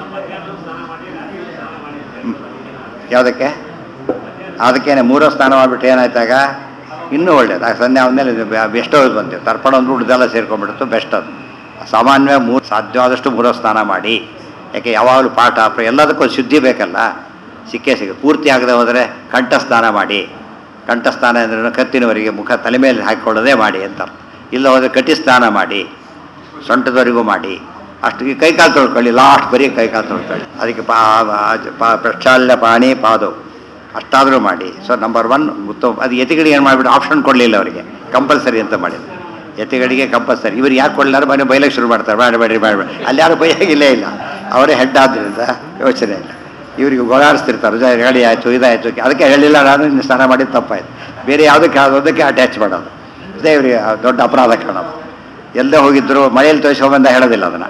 ಯಾವುದಕ್ಕೆ ಅದಕ್ಕೇನೆ ಮೂರೋ ಸ್ನಾನ ಮಾಡಿಬಿಟ್ಟು ಏನಾಯ್ತಾಗ ಇನ್ನೂ ಒಳ್ಳೇದು ಆ ಸಂಧ್ಯಾ ಆದಮೇಲೆ ಎಷ್ಟೋ ಬಂತು ತರ್ಪಣ ಒಂದು ಉಳಿದೆಲ್ಲ ಸೇರ್ಕೊಂಡ್ಬಿಡ್ತು ಬೆಸ್ಟ್ ಅದು ಸಾಮಾನ್ಯ ಮೂರು ಸಾಧ್ಯವಾದಷ್ಟು ಮೂರೋ ಸ್ನಾನ ಮಾಡಿ ಯಾಕೆ ಯಾವಾಗಲೂ ಪಾಠ ಪ್ರ ಎಲ್ಲದಕ್ಕೂ ಶುದ್ಧಿ ಬೇಕಲ್ಲ ಸಿಕ್ಕೇ ಸಿಗುತ್ತೆ ಪೂರ್ತಿ ಆಗದೆ ಹೋದರೆ ಕಂಠ ಸ್ನಾನ ಮಾಡಿ ಕಂಠ ಸ್ನಾನ ಅಂದ್ರೆ ಕತ್ತಿನವರೆಗೆ ಮುಖ ತಲೆ ಮೇಲೆ ಹಾಕಿಕೊಳ್ಳೋದೇ ಮಾಡಿ ಅಂತ ಅರ್ಥ. ಇಲ್ಲ ಹೋದರೆ ಕಟಿ ಸ್ನಾನ ಮಾಡಿ ಸೊಂಟದವರೆಗೂ ಮಾಡಿ ಅಷ್ಟು ಈ ಕೈಕಾಲು ತೊಳ್ಕೊಳ್ಳಿ ಲಾಸ್ಟ್ ಬರೀ ಕೈಕಾಲು ತೊಳ್ಕೊಳ್ಳಿ ಅದಕ್ಕೆ ಪಾ ಪಾ- ಪ್ರಕ್ಷಾಲ್ಯ ಪಾಣಿ ಪಾದವು ಅಷ್ಟಾದರೂ ಮಾಡಿ ಸೊ ನಂಬರ್ ಒನ್ ಉತ್ತಮ ಅದು ಯತಿಗಳಿಗೆ ಏನು ಮಾಡಿಬಿಟ್ಟು ಆಪ್ಷನ್ ಕೊಡಲಿಲ್ಲ ಅವರಿಗೆ ಕಂಪಲ್ಸರಿ ಅಂತ ಮಾಡಿದ್ರು ಯತಿಗಳಿಗೆ ಕಂಪಲ್ಸರಿ ಇವ್ರು ಯಾಕೆ ಕೊಡಲಾರ ಮನೆ ಬೈಲಕ್ಕೆ ಶುರು ಮಾಡ್ತಾರೆ ಮಾಡಬೇಡ್ರಿ ಮಾಡಬೇಡಿ ಅಲ್ಲಿ ಯಾರು ಬೈಯಾಗಿಲ್ಲೇ ಇಲ್ಲ ಅವರೇ ಹೆಡ್ ಆದ್ದರಿಂದ ಯೋಚನೆ ಇಲ್ಲ ಇವರಿಗೆ ಗೋಳಾಡಿಸ್ತಿರ್ತಾರೆ ಜ- ಗಾಡಿ ಆಯಿತು ಇದಾಯಿತು ಅದಕ್ಕೆ ಹೇಳಿಲ್ಲ ನಾನು ಇನ್ನು ಸ್ನಾನ ಮಾಡಿದ್ದು ತಪ್ಪಾಯ್ತು ಬೇರೆ ಯಾವುದಕ್ಕೆ ಯಾವುದಕ್ಕೆ ಅಟ್ಯಾಚ್ ಮಾಡೋದು ಇದೇ ಇವರಿಗೆ ದೊಡ್ಡ ಅಪರಾಧ ಕಾಣೋದು ಎಲ್ಲೇ ಹೋಗಿದ್ರು ಮಳೆಯಲ್ಲಿ ತೋರಿಸ್ಕೊಂಬಂದ ಹೇಳೋದಿಲ್ಲ ಅದನ್ನು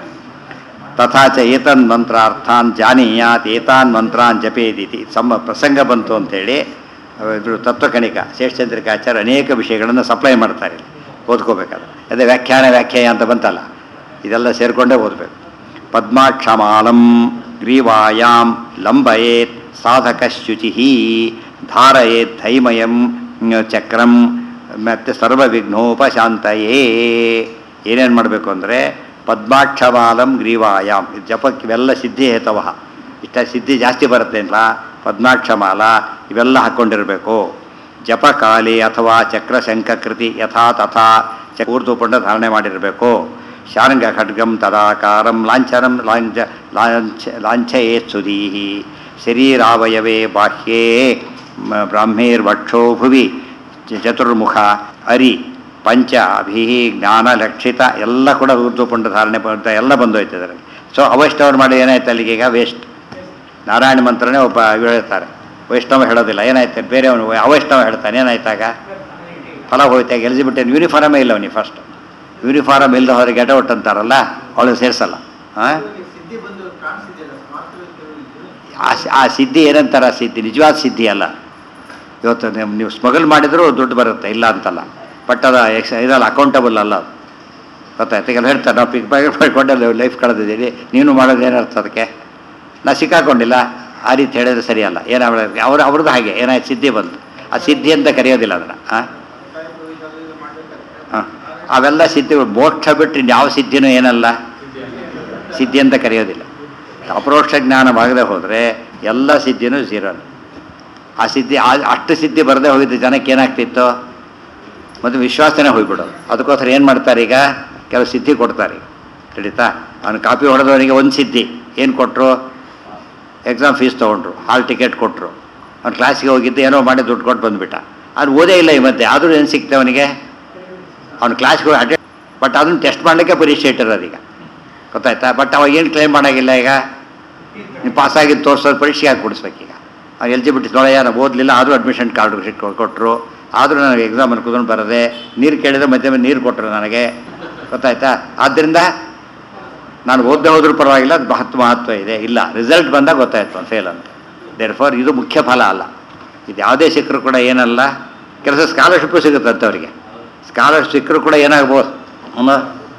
ತಥಾಚ ಏತನ್ ಮಂತ್ರ ಅರ್ಥಾನ್ ಜಾನೀಯಾತ್ ಏತಾನ್ ಮಂತ್ರಾನ್ ಜಪೇದಿತಿ ಸಮ ಪ್ರಸಂಗ ಬಂತು ಅಂತೇಳಿ ಇವರು ತತ್ವಕಣಿಕ ಶೇಷಚಂದ್ರಿಕಾಚಾರ್ಯ ಅನೇಕ ವಿಷಯಗಳನ್ನು ಸಪ್ಲೈ ಮಾಡ್ತಾರೆ ಇಲ್ಲಿ ಓದ್ಕೋಬೇಕಾದ್ರೆ ಅದೇ ವ್ಯಾಖ್ಯಾನ ವ್ಯಾಖ್ಯಾಯ ಅಂತ ಬಂತಲ್ಲ ಇದೆಲ್ಲ ಸೇರಿಕೊಂಡೇ ಓದಬೇಕು ಪದ್ಮಾಕ್ಷಮಾಲಂ ಗ್ರೀವಾಯಾಂ ಲಂಬಯೇತ್ ಸಾಧಕ ಶುಚಿ ಧಾರಯೇತ್ ಧೈಮಯಂ ಚಕ್ರಂ ಮತ್ತು ಸರ್ವವಿಘ್ನೋಪಶಾಂತಯೇ ಏನೇನು ಮಾಡಬೇಕು ಅಂದರೆ ಪದ್ಮಾಕ್ಷಮಾಲಂ ಗ್ರೀವಾಯಾಮ್ ಇದು ಜಪಕ್ಕೆ ಇವೆಲ್ಲ ಸಿದ್ಧಿ ಹೇತವ ಇಷ್ಟ ಸಿದ್ಧಿ ಜಾಸ್ತಿ ಬರುತ್ತೆ ಅಂತ ಪದ್ಮಾಕ್ಷಮಾಲ ಇವೆಲ್ಲ ಹಾಕ್ಕೊಂಡಿರಬೇಕು ಜಪಕಾಲಿ ಅಥವಾ ಚಕ್ರ ಶಂಖಕೃತಿ ಯಥಾ ತಥಾ ಚ ಊರ್ದುಪುಂಡ ಧಾರಣೆ ಮಾಡಿರಬೇಕು ಶಾರ್ಂಗ ಖಡ್ಗಂ ತದಾಕಾರಂ ಲಾಂಛನಂ ಲಾಂಛ ಲಾಂಛ ಲಾಂಛಯೇತ್ ಸುಧೀಹಿ ಶರೀರಾವಯವೇ ಬಾಹ್ಯೇ ಮ- ಬ್ರಾಹ್ಮೇರ್ವಕ್ಷೋ ಭುವಿ ಚ- ಚತುರ್ಮುಖ ಅರಿ ಪಂಚ ಅಭಿ ಜ್ಞಾನ ಲಕ್ಷಿತ ಎಲ್ಲ ಕೂಡ ಊರ್ಧ್ವಪುಂಡ ಧಾರಣೆ ಅಂತ ಎಲ್ಲ ಬಂದೋಯ್ತು ಇದರಲ್ಲಿ ಸೊ ಅವೈಷ್ಣವರು ಮಾಡಿ ಏನಾಯ್ತು ಅಲ್ಲಿಗೆ ಈಗ ವೇಸ್ಟ್ ನಾರಾಯಣ ಮಂತ್ರನೇ ಒಬ್ಬ ಇವ್ರು ಹೇಳ್ತಾರೆ ವೈಷ್ಣವ ಹೇಳೋದಿಲ್ಲ ಏನಾಯ್ತು ಬೇರೆಯವನು ಅವೈಷ್ಣವ ಹೇಳ್ತಾನೆ ಏನಾಯ್ತಾಗ ಫಲ ಹೋಯ್ತಾಗ ಎಲಿಜಿಬಿಲಿಟಿ ಯೂನಿಫಾರ್ಮೇ ಇಲ್ಲ ಅವನಿಗೆ ಫಸ್ಟ್ ಯೂನಿಫಾರ್ಮ್ ಇಲ್ಲದ ಹೊರಗೆ ಗೆಟೌಟ್ ಅಂತಾರಲ್ಲ ಅವಳು ಸೇರಿಸಲ್ಲ ಹಾಂ ಇವ್ರಿಗೆ ಸಿದ್ಧಿ ಬಂದು ಕಾಣಿಸ್ತಿದೆಯಲ್ಲ ಸ್ಮಾರಕದಲ್ಲಿ ಆ ಸಿ- ಆ ಸಿದ್ಧಿ ಏನಂತಾರ ಆ ಸಿದ್ಧಿ ನಿಜವಾದ ಸಿದ್ಧಿ ಅಲ್ಲ ಇವತ್ತು ನೀವು- ನೀವು ಸ್ಮಗಲ್ ಮಾಡಿದರೂ ದುಡ್ಡು ಬರುತ್ತೆ ಇಲ್ಲ ಅಂತಲ್ಲ ಬಟ್ ಅದು ಎಕ್ಸ್ ಇದಲ್ಲ ಅಕೌಂಟಬಲ್ ಅಲ್ಲ ಅದು ಗೊತ್ತಾಯ್ತು ಈಗ ಹೇಳ್ತಾರೆ ನಾವು ಪಿಕ್ ಪ್ಯಾಕೆಟ್ ಮಾಡ್ಕೊಂಡೆ ಲೈಫ್ ಕಳೆದಿದ್ದೀವಿ ನೀನು ಮಾಡೋದು ಏನರ್ಥ ಅದಕ್ಕೆ ನಾ ಸಿಕ್ಕಾಕೊಂಡಿಲ್ಲ ಆ ರೀತಿ ಹೇಳಿದ್ರೆ ಸರಿಯಲ್ಲ ಏನಾಗ ಅವ್ರು ಅವ್ರದ್ದು ಹಾಗೆ ಏನಾಯ್ತು ಸಿದ್ಧಿ ಬಂತು ಆ ಸಿದ್ಧಿ ಅಂತ ಕರೆಯೋದಿಲ್ಲ ಅದನ್ನು ಹಾಂ ಗೊತ್ತಾಯ್ತು ಇದೆಲ್ಲ ಇದು ಮಾಡ್ಬೇಕಾದ್ರೆ ಹಾಂ ಅವೆಲ್ಲ ಸಿದ್ಧಿಗಳು ಮೋಕ್ಷ ಬಿಟ್ಟು ಯಾವ ಸಿದ್ಧಿನೂ ಏನಲ್ಲ ಸಿದ್ಧಿ ಅಂತ ಕರೆಯೋದಿಲ್ಲ ಅಪರೋಕ್ಷ ಜ್ಞಾನವಾಗದೆ ಹೋದರೆ ಎಲ್ಲ ಸಿದ್ಧಿನೂ ಝೀರೋ ಆ ಸಿದ್ಧಿ ಆ- ಅಷ್ಟು ಸಿದ್ಧಿ ಬರದೇ ಹೋಗಿದ್ದ ಜನಕ್ಕೆ ಏನಾಗ್ತಿತ್ತು ಮತ್ತು ವಿಶ್ವಾಸನೇ ಹೋಗ್ಬಿಡೋದು ಅದಕ್ಕೋಸ್ಕರ ಏನು ಮಾಡ್ತಾರೆ ಈಗ ಕೆಲವು ಸಿದ್ಧಿ ಕೊಡ್ತಾರೆ ಈಗ ತಿಳಿತಾ ಅವನು ಕಾಪಿ ಹೊಡೆದವನಿಗೆ ಒಂದು ಸಿದ್ಧಿ ಏನು ಕೊಟ್ಟರು ಎಕ್ಸಾಮ್ ಫೀಸ್ ತೊಗೊಂಡ್ರು ಹಾಲ್ ಟಿಕೆಟ್ ಕೊಟ್ಟರು ಅವ್ನು ಕ್ಲಾಸಿಗೆ ಹೋಗಿದ್ದು ಏನೋ ಮಾಡಿ ದುಡ್ಡು ಕೊಟ್ಟು ಬಂದುಬಿಟ್ಟ ಅವ್ನು ಓದೇ ಇಲ್ಲ ಈ ಮಧ್ಯೆ ಆದರೂ ಏನು ಸಿಕ್ತೆ ಅವನಿಗೆ ಅವ್ನು ಕ್ಲಾಸ್ಗೆ ಹೋಗಿ ಅಟೆಂಡ್ ಬಟ್ ಅದನ್ನು ಟೆಸ್ಟ್ ಮಾಡಲಿಕ್ಕೆ ಪರೀಕ್ಷೆ ಇಟ್ಟಿರೋದು ಈಗ ಗೊತ್ತಾಯ್ತಾ ಬಟ್ ಅವಾಗ ಏನು ಕ್ಲೈಮ್ ಮಾಡೋಂಗಿಲ್ಲ ಈಗ ನೀವು ಪಾಸಾಗಿದ್ದು ತೋರಿಸೋದು ಪರೀಕ್ಷೆ ಹಾಕಿ ಕೊಡಿಸ್ಬೇಕೀಗ ಅವ್ನು ಎಲಿಜಿಬಿಲಿಟಿ ನೋಡಯ್ಯ ನಾನು ಓದಲಿಲ್ಲ ಆದರೂ ಅಡ್ಮಿಷನ್ ಕಾರ್ಡ್ ಕೊಟ್ಟರು ಆದರೂ ನನಗೆ ಎಕ್ಸಾಮನ್ನು ಕುತ್ಕೊಂಡು ಬರದೆ ನೀರು ಕೇಳಿದ್ರೆ ಮಧ್ಯೆ ಮಧ್ಯೆ ನೀರು ಕೊಟ್ಟರು ನನಗೆ ಗೊತ್ತಾಯ್ತಾ ಆದ್ದರಿಂದ ನಾನು ಓದದೆ ಹೋದ್ರೂ ಪರವಾಗಿಲ್ಲ ಅದು ಮಹತ್ವ ಮಹತ್ವ ಇದೆ ಇಲ್ಲ ರಿಸಲ್ಟ್ ಬಂದಾಗ ಗೊತ್ತಾಯ್ತು ಫೇಲ್ ಅಂತ ದೇರ್ ಫಾರ್ ಇದು ಮುಖ್ಯ ಫಲ ಅಲ್ಲ ಇದು ಯಾವುದೇ ಸಿಕ್ಕರು ಕೂಡ ಏನಲ್ಲ ಕೆಲಸ ಸ್ಕಾಲರ್ಶಿಪ್ಪು ಸಿಗುತ್ತೆ ಅವರಿಗೆ ಸ್ಕಾಲರ್ಶಿಪ್ ಸಿಕ್ಕರು ಕೂಡ ಏನಾಗ್ಬೋದು ಅವನು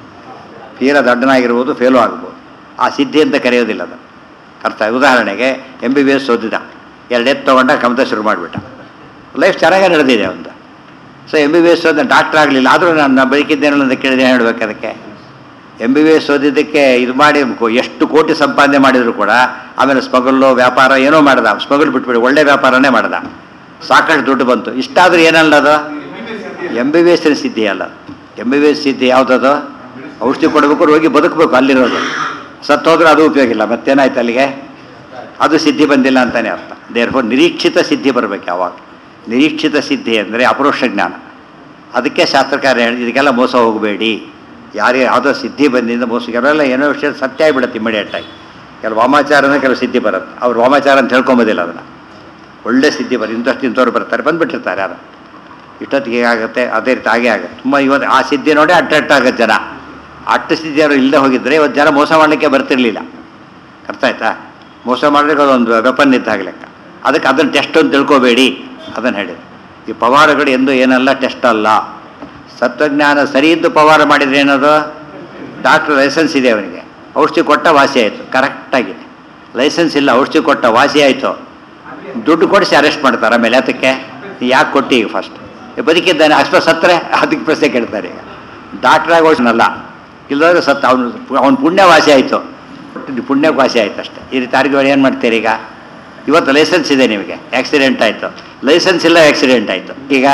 ತೀರಾ ದಡ್ಡನಾಗಿರ್ಬೋದು ಫೇಲು ಆಗ್ಬೋದು ಆ ಸಿದ್ಧಿ ಅಂತ ಕರೆಯೋದಿಲ್ಲ ಅದು ಅರ್ಥ ಉದಾಹರಣೆಗೆ ಎಮ್ ಬಿ ಬಿ ಎಸ್ ಓದಿದ ಎರಡು ಎತ್ತು ತೊಗೊಂಡ ಕಮತ ಶುರು ಮಾಡಿಬಿಟ್ಟ ಲೈಫ್ ಚೆನ್ನಾಗೇ ನಡೆದಿದೆ ಒಂದು ಸೊ ಎಮ್ ಬಿ ಬಿ ಎಸ್ ಓದ ಡಾಕ್ಟರ್ ಆಗಲಿಲ್ಲ ಆದರೂ ನಾನು ಬದುಕಿದ್ದೇನಲ್ಲ ಅಂತ ಕೇಳಿದೆ ಹೇಳ್ಬೇಕು ಅದಕ್ಕೆ ಎಮ್ ಬಿ ಬಿ ಎಸ್ ಓದಿದ್ದಕ್ಕೆ ಇದು ಮಾಡಿ ಕೋ- ಎಷ್ಟು ಕೋಟಿ ಸಂಪಾದನೆ ಮಾಡಿದ್ರು ಕೂಡ ಆಮೇಲೆ ಸ್ಮಗಲ್ಲು ವ್ಯಾಪಾರ ಏನೋ ಮಾಡ್ದ ಸ್ಮಗಲ್ ಬಿಟ್ಬಿಡಿ ಒಳ್ಳೆ ವ್ಯಾಪಾರನೇ ಮಾಡ್ದ ಸಾಕಷ್ಟು ದುಡ್ಡು ಬಂತು ಇಷ್ಟಾದರೂ ಏನಲ್ಲ ಅದು ಎಮ್ ಬಿ ಬಿ ಎಸ್ಸಿನ ಸಿದ್ಧಿ ಅಲ್ಲ ಎಮ್ ಬಿ ಬಿ ಎಸ್ ಸಿದ್ಧಿ ಯಾವುದದು ಔಷಧಿ ಕೊಡಬೇಕು ರೋಗಿ ಬದುಕಬೇಕು ಅಲ್ಲಿರೋದು ಸತ್ತೋದ್ರೂ ಅದು ಉಪಯೋಗ ಇಲ್ಲ ಮತ್ತೇನಾಯ್ತು ಅಲ್ಲಿಗೆ ಅದು ಸಿದ್ಧಿ ಬಂದಿಲ್ಲ ಅಂತಾನೆ ಅರ್ಥ ದೇರ್ಫೋರ್ ನಿರೀಕ್ಷಿತ ಸಿದ್ಧಿ ಬರಬೇಕು ಯಾವಾಗ ನಿರೀಕ್ಷಿತ ಸಿದ್ಧಿ ಅಂದರೆ ಅಪರೋಕ್ಷ ಜ್ಞಾನ ಅದಕ್ಕೆ ಶಾಸ್ತ್ರಕಾರ ಹೇಳಿ ಇದಕ್ಕೆಲ್ಲ ಮೋಸ ಹೋಗಬೇಡಿ ಯಾರಿಗೆ ಯಾವುದೋ ಸಿದ್ಧಿ ಬಂದಿಂದ ಮೋಸ ಕೆಲವೆಲ್ಲ ಏನೋ ವಿಷಯ ಸತ್ಯ ಆಗಿಬಿಡುತ್ತೆ ಇಮಿಡಿಯೇಟಾಗಿ ಕೆಲವು ವಾಮಾಚಾರನೇ ಕೆಲವು ಸಿದ್ಧಿ ಬರುತ್ತೆ ಅವ್ರು ವಾಮಾಚಾರ ಅಂತ ಹೇಳ್ಕೊಂಬೋದಿಲ್ಲ ಅದನ್ನು ಒಳ್ಳೆ ಸಿದ್ಧಿ ಬರ ಇಂಥಷ್ಟು ಇಂಥವ್ರು ಬರ್ತಾರೆ ಬಂದುಬಿಟ್ಟಿರ್ತಾರೆ ಯಾರು ಇಷ್ಟೊತ್ತಿಗೆ ಹೇಗಾಗುತ್ತೆ ಅದೇ ರೀತಿ ಹಾಗೆ ಆಗುತ್ತೆ ತುಂಬ ಇವತ್ತು ಆ ಸಿದ್ಧಿ ನೋಡಿ ಅಟ್ರಾಕ್ಟ್ ಆಗುತ್ತೆ ಜನ ಅಟ್ಟು ಸಿದ್ಧಿಯವರು ಇಲ್ಲದೆ ಹೋಗಿದ್ರೆ ಇವತ್ತು ಜನ ಮೋಸ ಮಾಡಲಿಕ್ಕೆ ಬರ್ತಿರ್ಲಿಲ್ಲ ಅರ್ಥ ಆಯ್ತಾ ಮೋಸ ಮಾಡಲಿಕ್ಕೆ ಅದೊಂದು ವೆಪನ್ ಇದ್ದಾಗ ಲೆಕ್ಕ ಅದಕ್ಕೆ ಅದನ್ನು ಟೆಸ್ಟ್ ಅಂತ ತಿಳ್ಕೊಬೇಡಿ ಅದನ್ನು ಹೇಳಿ ಈ ಪವಾರಗಳು ಎಂದು ಏನಲ್ಲ ಟೆಸ್ಟ್ ಅಲ್ಲ ಸತ್ವಜ್ಞಾನ ಸರಿ ಇದ್ದು ಪವಾರ ಮಾಡಿದ್ರೆ ಏನದು ಡಾಕ್ಟ್ರ್ ಲೈಸೆನ್ಸ್ ಇದೆ ಅವನಿಗೆ ಔಷಧಿ ಕೊಟ್ಟ ವಾಸಿ ಆಯಿತು ಕರೆಕ್ಟಾಗಿದೆ ಲೈಸೆನ್ಸ್ ಇಲ್ಲ ಔಷಧಿ ಕೊಟ್ಟ ವಾಸಿ ಆಯಿತು ದುಡ್ಡು ಕೊಡಿಸಿ ಅರೆಸ್ಟ್ ಮಾಡ್ತಾರೆ ಆಮೇಲೆ ಅದಕ್ಕೆ ಯಾಕೆ ಕೊಟ್ಟಿ ಈಗ ಫಸ್ಟ್ ಬದುಕಿದ್ದಾನೆ ಅಷ್ಟೋ ಸತ್ತರೆ ಅದಕ್ಕೆ ಪ್ರಶ್ನೆ ಕೇಳ್ತಾರೆ ಈಗ ಡಾಕ್ಟ್ರಾಗಿ ಔಷಧನಲ್ಲ ಇಲ್ಲದ್ರೆ ಸತ್ತ ಅವನು ಅವನ ಪುಣ್ಯ ವಾಸಿ ಆಯಿತು ಪುಣ್ಯಕ್ಕೆ ವಾಸಿ ಆಯ್ತು ಅಷ್ಟೇ ಈ ರೀತಿ ಆರ್ಗ್ಯುಮೆಂಟ್ ಏನು ಮಾಡ್ತೀರಿ ಈಗ ಇವತ್ತು ಲೈಸೆನ್ಸ್ ಇದೆ ನಿಮಗೆ ಆಕ್ಸಿಡೆಂಟ್ ಆಯಿತು ಲೈಸೆನ್ಸ್ ಇಲ್ಲ ಆಕ್ಸಿಡೆಂಟ್ ಆಯಿತು ಈಗ